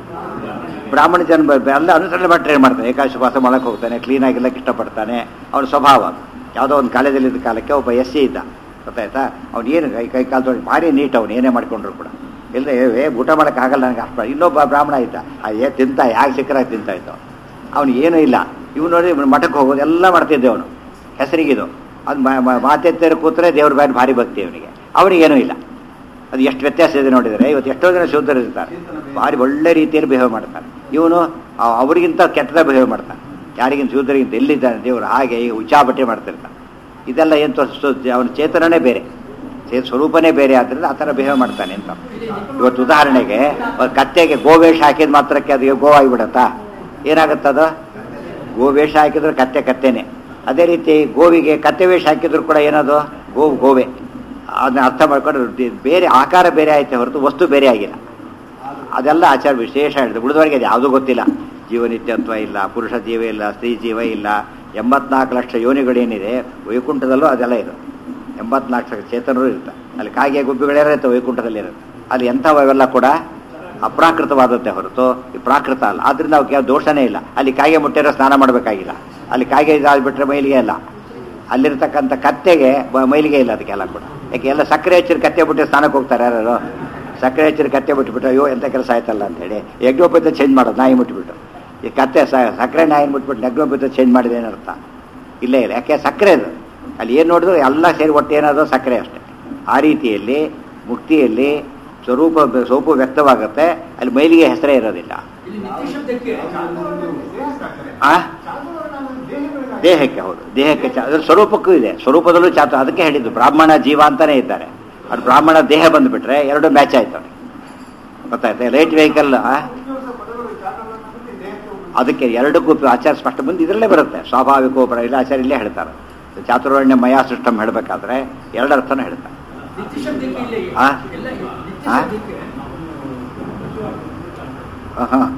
ಬ್ರಾಹ್ಮಣ ಜನ್ಮ ಎಲ್ಲ ಅನುಸರಣೆ ಮಾಡಿ ಟ್ರೈ ಮಾಡ್ತಾನೆ ಏಕಾಶ ವಾಸ ಮಾಡಕ್ಕೆ ಹೋಗ್ತಾನೆ ಕ್ಲೀನಾಗಿಲ್ಲ ಇಷ್ಟಪಡ್ತಾನೆ ಅವನ ಸ್ವಭಾವ ಅದು. ಯಾವುದೋ ಒಂದು ಕಾಲೇಜಲ್ಲಿದ್ದ ಕಾಲಕ್ಕೆ ಒಬ್ಬ ಎಸ್ ಸಿ ಇದ್ದ ಗೊತ್ತಾಯ್ತಾ ಅವ್ನು ಏನು ಕೈ ಕೈ ಕಾಲು ತೊಗೊಂಡು ಭಾರಿ ನೀಟ್ ಅವನು ಏನೇ ಮಾಡ್ಕೊಂಡ್ರು ಕೂಡ ಇಲ್ಲ ಏ ಊಟ ಮಾಡೋಕೆ ಆಗಲ್ಲ ನನಗೆ ಅಷ್ಟು ಇನ್ನೊಬ್ಬ ಬ್ರಾಹ್ಮಣ ಇದ್ದ ಆ ಏ ತಿಂತ ಯಾಕೆ ಸಿಕ್ಕರಾಗಿ ತಿಂತ ಇದ್ದ ಅವನು ಏನೂ ಇಲ್ಲ ಇವ್ ನೋಡಿ ಇವ್ನು ಮಠಕ್ಕೆ ಹೋಗೋದು ಎಲ್ಲ ಮಾಡ್ತಿದ್ದೆ ಅವನು ಹೆಸರಿಗಿದು ಅದು ಮಾತೆತ್ತೇರು ಕೂತ್ರೆ ದೇವ್ರ ಬ್ಯಾನ್ ಭಾರಿ ಭಕ್ತಿ ಅವನಿಗೆ ಅವನಿಗೇನೂ ಇಲ್ಲ ಅದು ಎಷ್ಟು ವ್ಯತ್ಯಾಸ ಇದೆ ನೋಡಿದರೆ ಇವತ್ತು ಎಷ್ಟೋ ಜನ ಶೂದ್ರರು ಇರ್ತಾರೆ ಭಾರಿ ಒಳ್ಳೆ ರೀತಿಯಲ್ಲಿ ಬಿಹೇವ್ ಮಾಡ್ತಾನೆ ಇವನು ಅವ- ಅವರಿಗಿಂತ ಕೆಟ್ಟದ ಬಿಹೇವ್ ಮಾಡ್ತಾನೆ ಯಾರಿಗಿಂತ ಶೂದ್ರಗಿಂತ ಎಲ್ಲಿದ್ದಾನೆ ದೇವರು ಹಾಗೆ ಈಗ ಉಚ್ಚಾಬಟ್ಟೆ ಮಾಡ್ತಿರ್ತಾನೆ ಇದೆಲ್ಲ ಏನು ತೋರಿಸೋ ಅವನ ಚೇತನನೇ ಬೇರೆ ಚೇ ಸ್ವರೂಪನೇ ಬೇರೆ ಆದ್ದರಿಂದ ಆ ಥರ ಬಿಹೇವ್ ಮಾಡ್ತಾನೆ ಅಂತ ಇವತ್ತು ಉದಾಹರಣೆಗೆ ಒಂದು ಕತ್ತೆಗೆ ಗೋವೇಷ ಹಾಕಿದ ಮಾತ್ರಕ್ಕೆ ಅದು ಗೋ ಆಗಿಬಿಡತ್ತಾ ಏನಾಗುತ್ತದು ಗೋವೇಷ ಹಾಕಿದ್ರೆ ಕತ್ತೆ ಕತ್ತೆನೆ ಅದೇ ರೀತಿ ಗೋವಿಗೆ ಕತ್ತೆ ವೇಷ ಹಾಕಿದ್ರು ಕೂಡ ಏನದು ಗೋವು ಗೋವೆ ಅದನ್ನ ಅರ್ಥ ಮಾಡ್ಕೊಂಡು ದಿ- ಬೇರೆ ಆಕಾರ ಬೇರೆ ಆಯ್ತೆ ಹೊರತು ವಸ್ತು ಬೇರೆ ಆಗಿಲ್ಲ ಅದೆಲ್ಲ ಆಚಾರ ವಿಶೇಷ ಹೇಳಿದೆ ಉಳಿದವರಿಗೆ ಅದು ಯಾವುದೂ ಗೊತ್ತಿಲ್ಲ ಜೀವನಿತ್ಯತ್ವ ಇಲ್ಲ ಪುರುಷ ಜೀವ ಇಲ್ಲ ಸ್ತ್ರೀ ಜೀವ ಇಲ್ಲ ಎಂಬತ್ನಾಲ್ಕು ಲಕ್ಷ ಯೋನಿಗಳೇನಿದೆ ವೈಕುಂಠದಲ್ಲೂ ಅದೆಲ್ಲ ಇದೆ ಎಂಬತ್ನಾಲ್ಕು ಲಕ್ಷ ಚೇತನರು ಇರ್ತಾರೆ ಅಲ್ಲಿ ಕಾಗೆ ಗುಬ್ಬಿಗಳೇ ಇರುತ್ತೆ ವೈಕುಂಠದಲ್ಲಿ ಇರುತ್ತೆ ಅಲ್ಲಿ ಎಂಥವೆಲ್ಲ ಕೂಡ ಅಪ್ರಾಕೃತವಾದದ್ದೇ ಹೊರತು ಈ ಪ್ರಾಕೃತ ಅಲ್ಲ ಆದ್ರಿಂದ ಅವಕ್ಕೆ ಯಾವ ದೋಷನೇ ಇಲ್ಲ ಅಲ್ಲಿ ಕಾಗೆ ಮುಟ್ಟಿರೋ ಸ್ನಾನ ಮಾಡಬೇಕಾಗಿಲ್ಲ ಅಲ್ಲಿ ಕಾಗೆ ಇದಾಗ್ಬಿಟ್ರೆ ಮೈಲಿಗೆ ಇಲ್ಲ ಅಲ್ಲಿರ್ತಕ್ಕಂಥ ಕತ್ತೆಗೆ ಬ- ಮೈಲಿಗೆ ಇಲ್ಲ ಅದಕ್ಕೆಲ್ಲ ಕೂಡ ಯಾಕೆ ಎಲ್ಲ ಸಕ್ಕರೆ ಹೆಚ್ಚಿನ ಕತ್ತೆ ಬಿಟ್ಟು ಸ್ನಾನಕ್ಕೆ ಹೋಗ್ತಾರೆ ಯಾರು ಸಕ್ಕರೆ ಹೆಚ್ಚಿನ ಕತ್ತೆ ಬಿಟ್ಬಿಟ್ಟು ಅಯ್ಯೋ ಎಂಥ ಕೆಲಸ ಆಯ್ತಲ್ಲ ಅಂತೇಳಿ ಯಜ್ಞೋಪೇತ ಚೇಂಜ್ ಮಾಡೋದು ನಾಯಿ ಮುಟ್ಬಿಟ್ಟು ಈ ಕತ್ತೆ ಸ- ಸಕ್ಕರೆ ನಾಯಿ ಮುಟ್ಬಿಟ್ಟು ಯಜ್ಞೋಪೇತ ಚೇಂಜ್ ಮಾಡಿದೆ ಏನರ್ಥ ಇಲ್ಲೇ ಇಲ್ಲ ಯಾಕೆ ಸಕ್ಕರೆ ಅದು ಅಲ್ಲಿ ಏನು ನೋಡಿದ್ರು ಎಲ್ಲ ಸೇರಿ ಒಟ್ಟು ಏನಾದ್ರು ಸಕ್ಕರೆ ಅಷ್ಟೇ ಆ ರೀತಿಯಲ್ಲಿ ಮುಕ್ತಿಯಲ್ಲಿ ಸ್ವರೂಪ ಸೋಪು ವ್ಯಕ್ತವಾಗುತ್ತೆ ಅಲ್ಲಿ ಮೈಲಿಗೆ ಹೆಸರೇ ಇರೋದಿಲ್ಲ ಇಲ್ಲಿ ನಿತ್ಯ ಶಬ್ದಕ್ಕೆ ಆ ದೇಹಕ್ಕೆ ಹೌದು ದೇಹಕ್ಕೆ ಚಾ ಅದ್ರ ಸ್ವರೂಪಕ್ಕೂ ಇದೆ ಸ್ವರೂಪದಲ್ಲೂ ಚಾತು ಅದಕ್ಕೆ ಹೇಳಿದ್ದು ಬ್ರಾಹ್ಮಣ ಜೀವ ಅಂತಾನೆ ಇದ್ದಾರೆ ಅದು ಬ್ರಾಹ್ಮಣ ದೇಹ ಬಂದುಬಿಟ್ರೆ ಎರಡು ಮ್ಯಾಚ್ ಆಯ್ತು ಅವ್ನಿಗೆ ಗೊತ್ತಾಯ್ತಾ ಲೈಟ್ ವೆಹಿಕಲ್ ಅದಕ್ಕೆ ಎರಡಕ್ಕೂ ಆಚಾರ ಸ್ಪಷ್ಟ ಮುಂದೆ ಇದರಲ್ಲೇ ಬರುತ್ತೆ ಸ್ವಾಭಾವಿಕೋಪರ ಇಲ್ಲ ಆಚಾರ ಇಲ್ಲೇ ಹೇಳ್ತಾರೆ ಚಾತುರ್ವರ್ಣ್ಯ ಮಯಾ ಸಿಸ್ಟಮ್ ಹೇಳಬೇಕಾದ್ರೆ ಎರಡರ್ಥನೂ ಹೇಳ್ತಾರೆ ನಿತ್ಯ ಶಬ್ದಕ್ಕೆ ಇಲ್ಲಿ ಆ? ಎಲ್ಲ ನಿತ್ಯ ಆ? ಶಬ್ದಕ್ಕೆ ಹಾಂ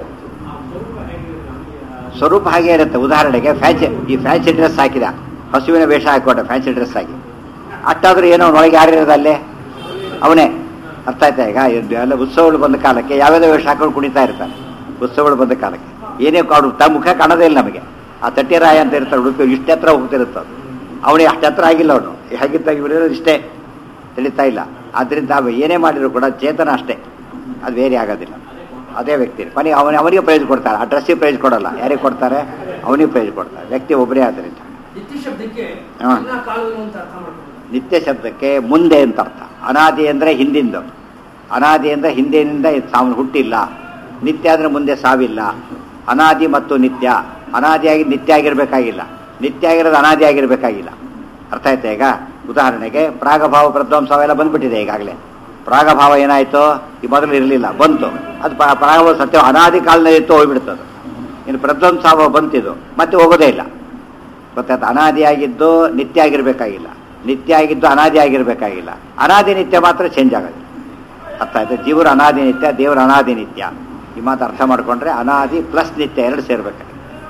ಸ್ವರೂಪ ಹಾಗೆ ಇರುತ್ತೆ ಉದಾಹರಣೆಗೆ ಫ್ಯಾನ್ಸಿ ಈ ಫ್ಯಾನ್ಸಿ ಡ್ರೆಸ್ ಹಾಕಿದ ಹಸುವಿನ ವೇಷ ಹಾಕೊಂಡ ಫ್ಯಾನ್ಸಿ ಡ್ರೆಸ್ ಹಾಕಿ ಅಷ್ಟಾದ್ರೂ ಏನೋ ಒಳಗೆ ಯಾರು ಇರೋದು ಅಲ್ಲೇ ಅವನೇ ಅರ್ಥ ಆಯ್ತಾ ಈಗ ಇದು ಎಲ್ಲ ಉತ್ಸವಗಳು ಬಂದ ಕಾಲಕ್ಕೆ ಯಾವ್ಯಾವ ವೇಷ ಹಾಕೊಂಡು ಕುಣಿತಾ ಇರ್ತಾರೆ ಉತ್ಸವಗಳು ಬಂದ ಕಾಲಕ್ಕೆ ಏನೇ ಕಾಡು ತ ಮುಖ ಕಾಣೋದೇ ಇಲ್ಲ ನಮಗೆ ಆ ತಟ್ಟಿರಾಯ ಅಂತ ಇರ್ತಾರೆ ಉಡುಪಿ ಇಷ್ಟೇ ಹತ್ರ ಹೋಗ್ತಿರುತ್ತೆ ಅದು ಅವನಿಗೆ ಅಷ್ಟು ಹತ್ರ ಆಗಿಲ್ಲ ಅವನು ಹೇಗಿದ್ದಾಗ ಇವರಿರೋದು ಇಷ್ಟೇ ತಿಳಿತಾ ಇಲ್ಲ ಆದ್ದರಿಂದ ಅವ ಏನೇ ಮಾಡಿದ್ರು ಕೂಡ ಚೇತನ ಅಷ್ಟೇ ಅದು ಬೇರೆ ಆಗೋದಿಲ್ಲ ಅದೇ ವ್ಯಕ್ತಿ ಕೊನೆಗೆ ಅವನ ಅವನಿಗೆ ಪ್ರೈಸ್ ಕೊಡ್ತಾರೆ ಆ ಡ್ರೆಸ್ಸಿಗೆ ಪ್ರೈಸ್ ಕೊಡಲ್ಲ ಯಾರಿಗೆ ಕೊಡ್ತಾರೆ ಅವನಿಗೆ ಪ್ರೈಸ್ ಕೊಡ್ತಾರೆ ವ್ಯಕ್ತಿ ಒಬ್ಬರೇ ಆದ್ದರಿಂದ ನಿತ್ಯ ಶಬ್ದಕ್ಕೆ ಹಾ. ಎಲ್ಲ ಕಾಲಗಳು ಅಂತ ಅರ್ಥ ಮಾಡ್ಕೊಂಡು ನಿತ್ಯ ಶಬ್ದಕ್ಕೆ ಮುಂದೆ ಅಂತ ಅರ್ಥ ಅನಾದಿ ಅಂದರೆ ಹಿಂದಿಂದು ಅನಾದಿ ಅಂದರೆ ಹಿಂದಿನಿಂದ ಸಾವು ಹುಟ್ಟಿಲ್ಲ ನಿತ್ಯ ಅಂದರೆ ಮುಂದೆ ಸಾವಿಲ್ಲ ಅನಾದಿ ಮತ್ತು ನಿತ್ಯ ಅನಾದಿಯಾಗಿ ನಿತ್ಯ ಆಗಿರ್ಬೇಕಾಗಿಲ್ಲ ನಿತ್ಯ ಆಗಿರೋದು ಅನಾದಿ ಆಗಿರ್ಬೇಕಾಗಿಲ್ಲ ಅರ್ಥ ಆಯ್ತಾ ಈಗ ಉದಾಹರಣೆಗೆ ಪ್ರಾಗಭಾವ ಪ್ರಧ್ವಂಸ ಅವೆಲ್ಲ ಬಂದ್ಬಿಟ್ಟಿದೆ ಈಗಾಗಲೇ ಪ್ರಾಗಭಾವ ಏನಾಯ್ತು ಈ ಮೊದಲು ಇರಲಿಲ್ಲ ಬಂತು ಅದು ಪ್ರಾ- ಪ್ರಾಗಭಾವ ಸತ್ಯ ಅನಾದಿ ಕಾಲದಲ್ಲಿ ಇತ್ತು ಹೋಗ್ಬಿಡ್ತದೆ ಇನ್ನು ಪ್ರಧ್ವಂಸಾವ ಬಂತಿದ್ದು ಮತ್ತೆ ಹೋಗೋದೇ ಇಲ್ಲ ಗೊತ್ತಾಯ್ತು ಅನಾದಿಯಾಗಿದ್ದು ನಿತ್ಯ ಆಗಿರ್ಬೇಕಾಗಿಲ್ಲ ನಿತ್ಯ ಆಗಿದ್ದು ಅನಾದಿ ಆಗಿರ್ಬೇಕಾಗಿಲ್ಲ ಅನಾದಿ ನಿತ್ಯ ಮಾತ್ರ ಚೇಂಜ್ ಆಗೋದಿಲ್ಲ ಅರ್ಥ ಆಯ್ತು ಜೀವರು ಅನಾದಿ ನಿತ್ಯ ದೇವರ ಅನಾದಿ ನಿತ್ಯ ಈ ಮಾತು ಅರ್ಥ ಮಾಡ್ಕೊಂಡ್ರೆ ಅನಾದಿ ಪ್ಲಸ್ ನಿತ್ಯ ಎರಡು ಸೇರ್ಬೇಕಾಗಿದೆ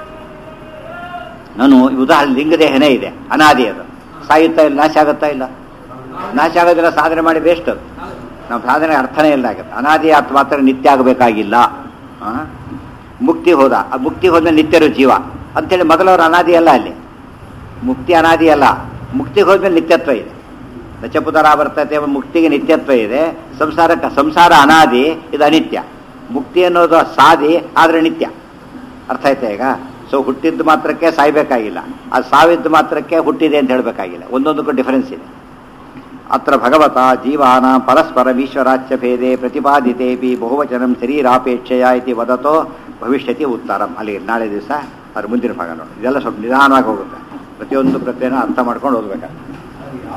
ನಾನು ಈ ಉದಾಹರಣೆ ಲಿಂಗದೇಹನೇ ಇದೆ ಅನಾದಿ ಅದು ಸಾಯುತ್ತಾ ಇಲ್ಲ ನಾಶ ಆಗುತ್ತಾ ಇಲ್ಲ ನಾಶ ಆಗೋದಿಲ್ಲ ಸಾಧನೆ ಮಾಡಿ ವೇಸ್ಟ್ ಅದು ನಮ್ಮ ಸಾಧನೆ ಅರ್ಥನೇ ಇಲ್ಲ ಆಗುತ್ತೆ ಅನಾದಿ ಅರ್ಥ ಮಾತ್ರ ನಿತ್ಯ ಆಗಬೇಕಾಗಿಲ್ಲ ಆ? ಮುಕ್ತಿ ಹೋದ ಆ ಮುಕ್ತಿ ಹೋದ್ಮೇಲೆ ನಿತ್ಯರು ಜೀವ ಅಂತೇಳಿ ಮೊದಲವರು ಅನಾದಿ ಅಲ್ಲ ಅಲ್ಲಿ ಮುಕ್ತಿ ಅನಾದಿ ಅಲ್ಲ ಮುಕ್ತಿಗೆ ಹೋದ್ಮೇಲೆ ನಿತ್ಯತ್ವ ಇದೆ ನಚಪುತರ ಬರ್ತತೆ ಮುಕ್ತಿಗೆ ನಿತ್ಯತ್ವ ಇದೆ ಸಂಸಾರಕ್ಕೆ ಸಂಸಾರ ಅನಾದಿ ಇದು ಅನಿತ್ಯ ಮುಕ್ತಿ ಅನ್ನೋದು ಸಾದಿ ಆದರೆ ನಿತ್ಯ ಅರ್ಥ ಆಯ್ತಾ ಈಗ ಸೊ ಹುಟ್ಟಿದ್ದು ಮಾತ್ರಕ್ಕೆ ಸಾಯ್ಬೇಕಾಗಿಲ್ಲ ಅದು ಸಾವಿದ್ದು ಮಾತ್ರಕ್ಕೆ ಹುಟ್ಟಿದೆ ಅಂತ ಹೇಳಬೇಕಾಗಿಲ್ಲ ಒಂದೊಂದಕ್ಕೂ ಡಿಫರೆನ್ಸ್ ಇದೆ ಅತ್ರ ಭಗವತ ಜೀವಾನ ಪರಸ್ಪರಮೀಶ್ವರಾಚ್ಯ ಭೇದೆ ಪ್ರತಿಪಾದಿತೇಪಿ ಬಹುವಚನಂ ಶರೀರಾಪೇಕ್ಷೆಯ ಇತಿ ವದತೋ ಭವಿಷ್ಯತಿ ಉತ್ತರಂ ಅಲ್ಲಿ ನಾಳೆ ದಿವಸ ಅದ್ರ ಮುಂದಿನ ಭಾಗ ನೋಡಿ ಇದೆಲ್ಲ ಸ್ವಲ್ಪ ನಿಧಾನವಾಗಿ ಹೋಗುತ್ತೆ ಪ್ರತಿಯೊಂದು ಪ್ರತ್ಯೇನ ಅರ್ಥ ಮಾಡ್ಕೊಂಡು ಓದ್ಬೇಕಾಗ್ತದೆ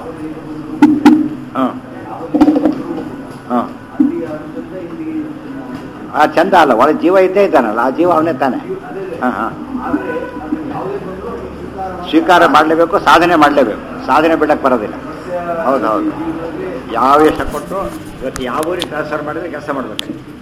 ಹಾಂ ಹಾಂ ಆ ಚಂದ ಅಲ್ಲ ಒಳಗೆ ಜೀವ ಇದ್ದೇ ಇದ್ದಾನಲ್ಲ ಆ ಜೀವ ಅವನೇ ತಾನೆ ಹಾಂ ಹಾಂ ಸ್ವೀಕಾರ ಮಾಡಲೇಬೇಕು ಸಾಧನೆ ಮಾಡಲೇಬೇಕು ಸಾಧನೆ ಬಿಡಕ್ಕೆ ಬರೋದಿಲ್ಲ ಹೌದು ಹೌದು ಯಾವ ಎಷ್ಟ ಕೊಟ್ಟು ಇವತ್ತು ಯಾವ ಊರಿಗೆ ಟ್ರಾನ್ಸ್ಫರ್ ಮಾಡಿದ್ರೆ ಕೆಲಸ ಮಾಡ್ಬೇಕು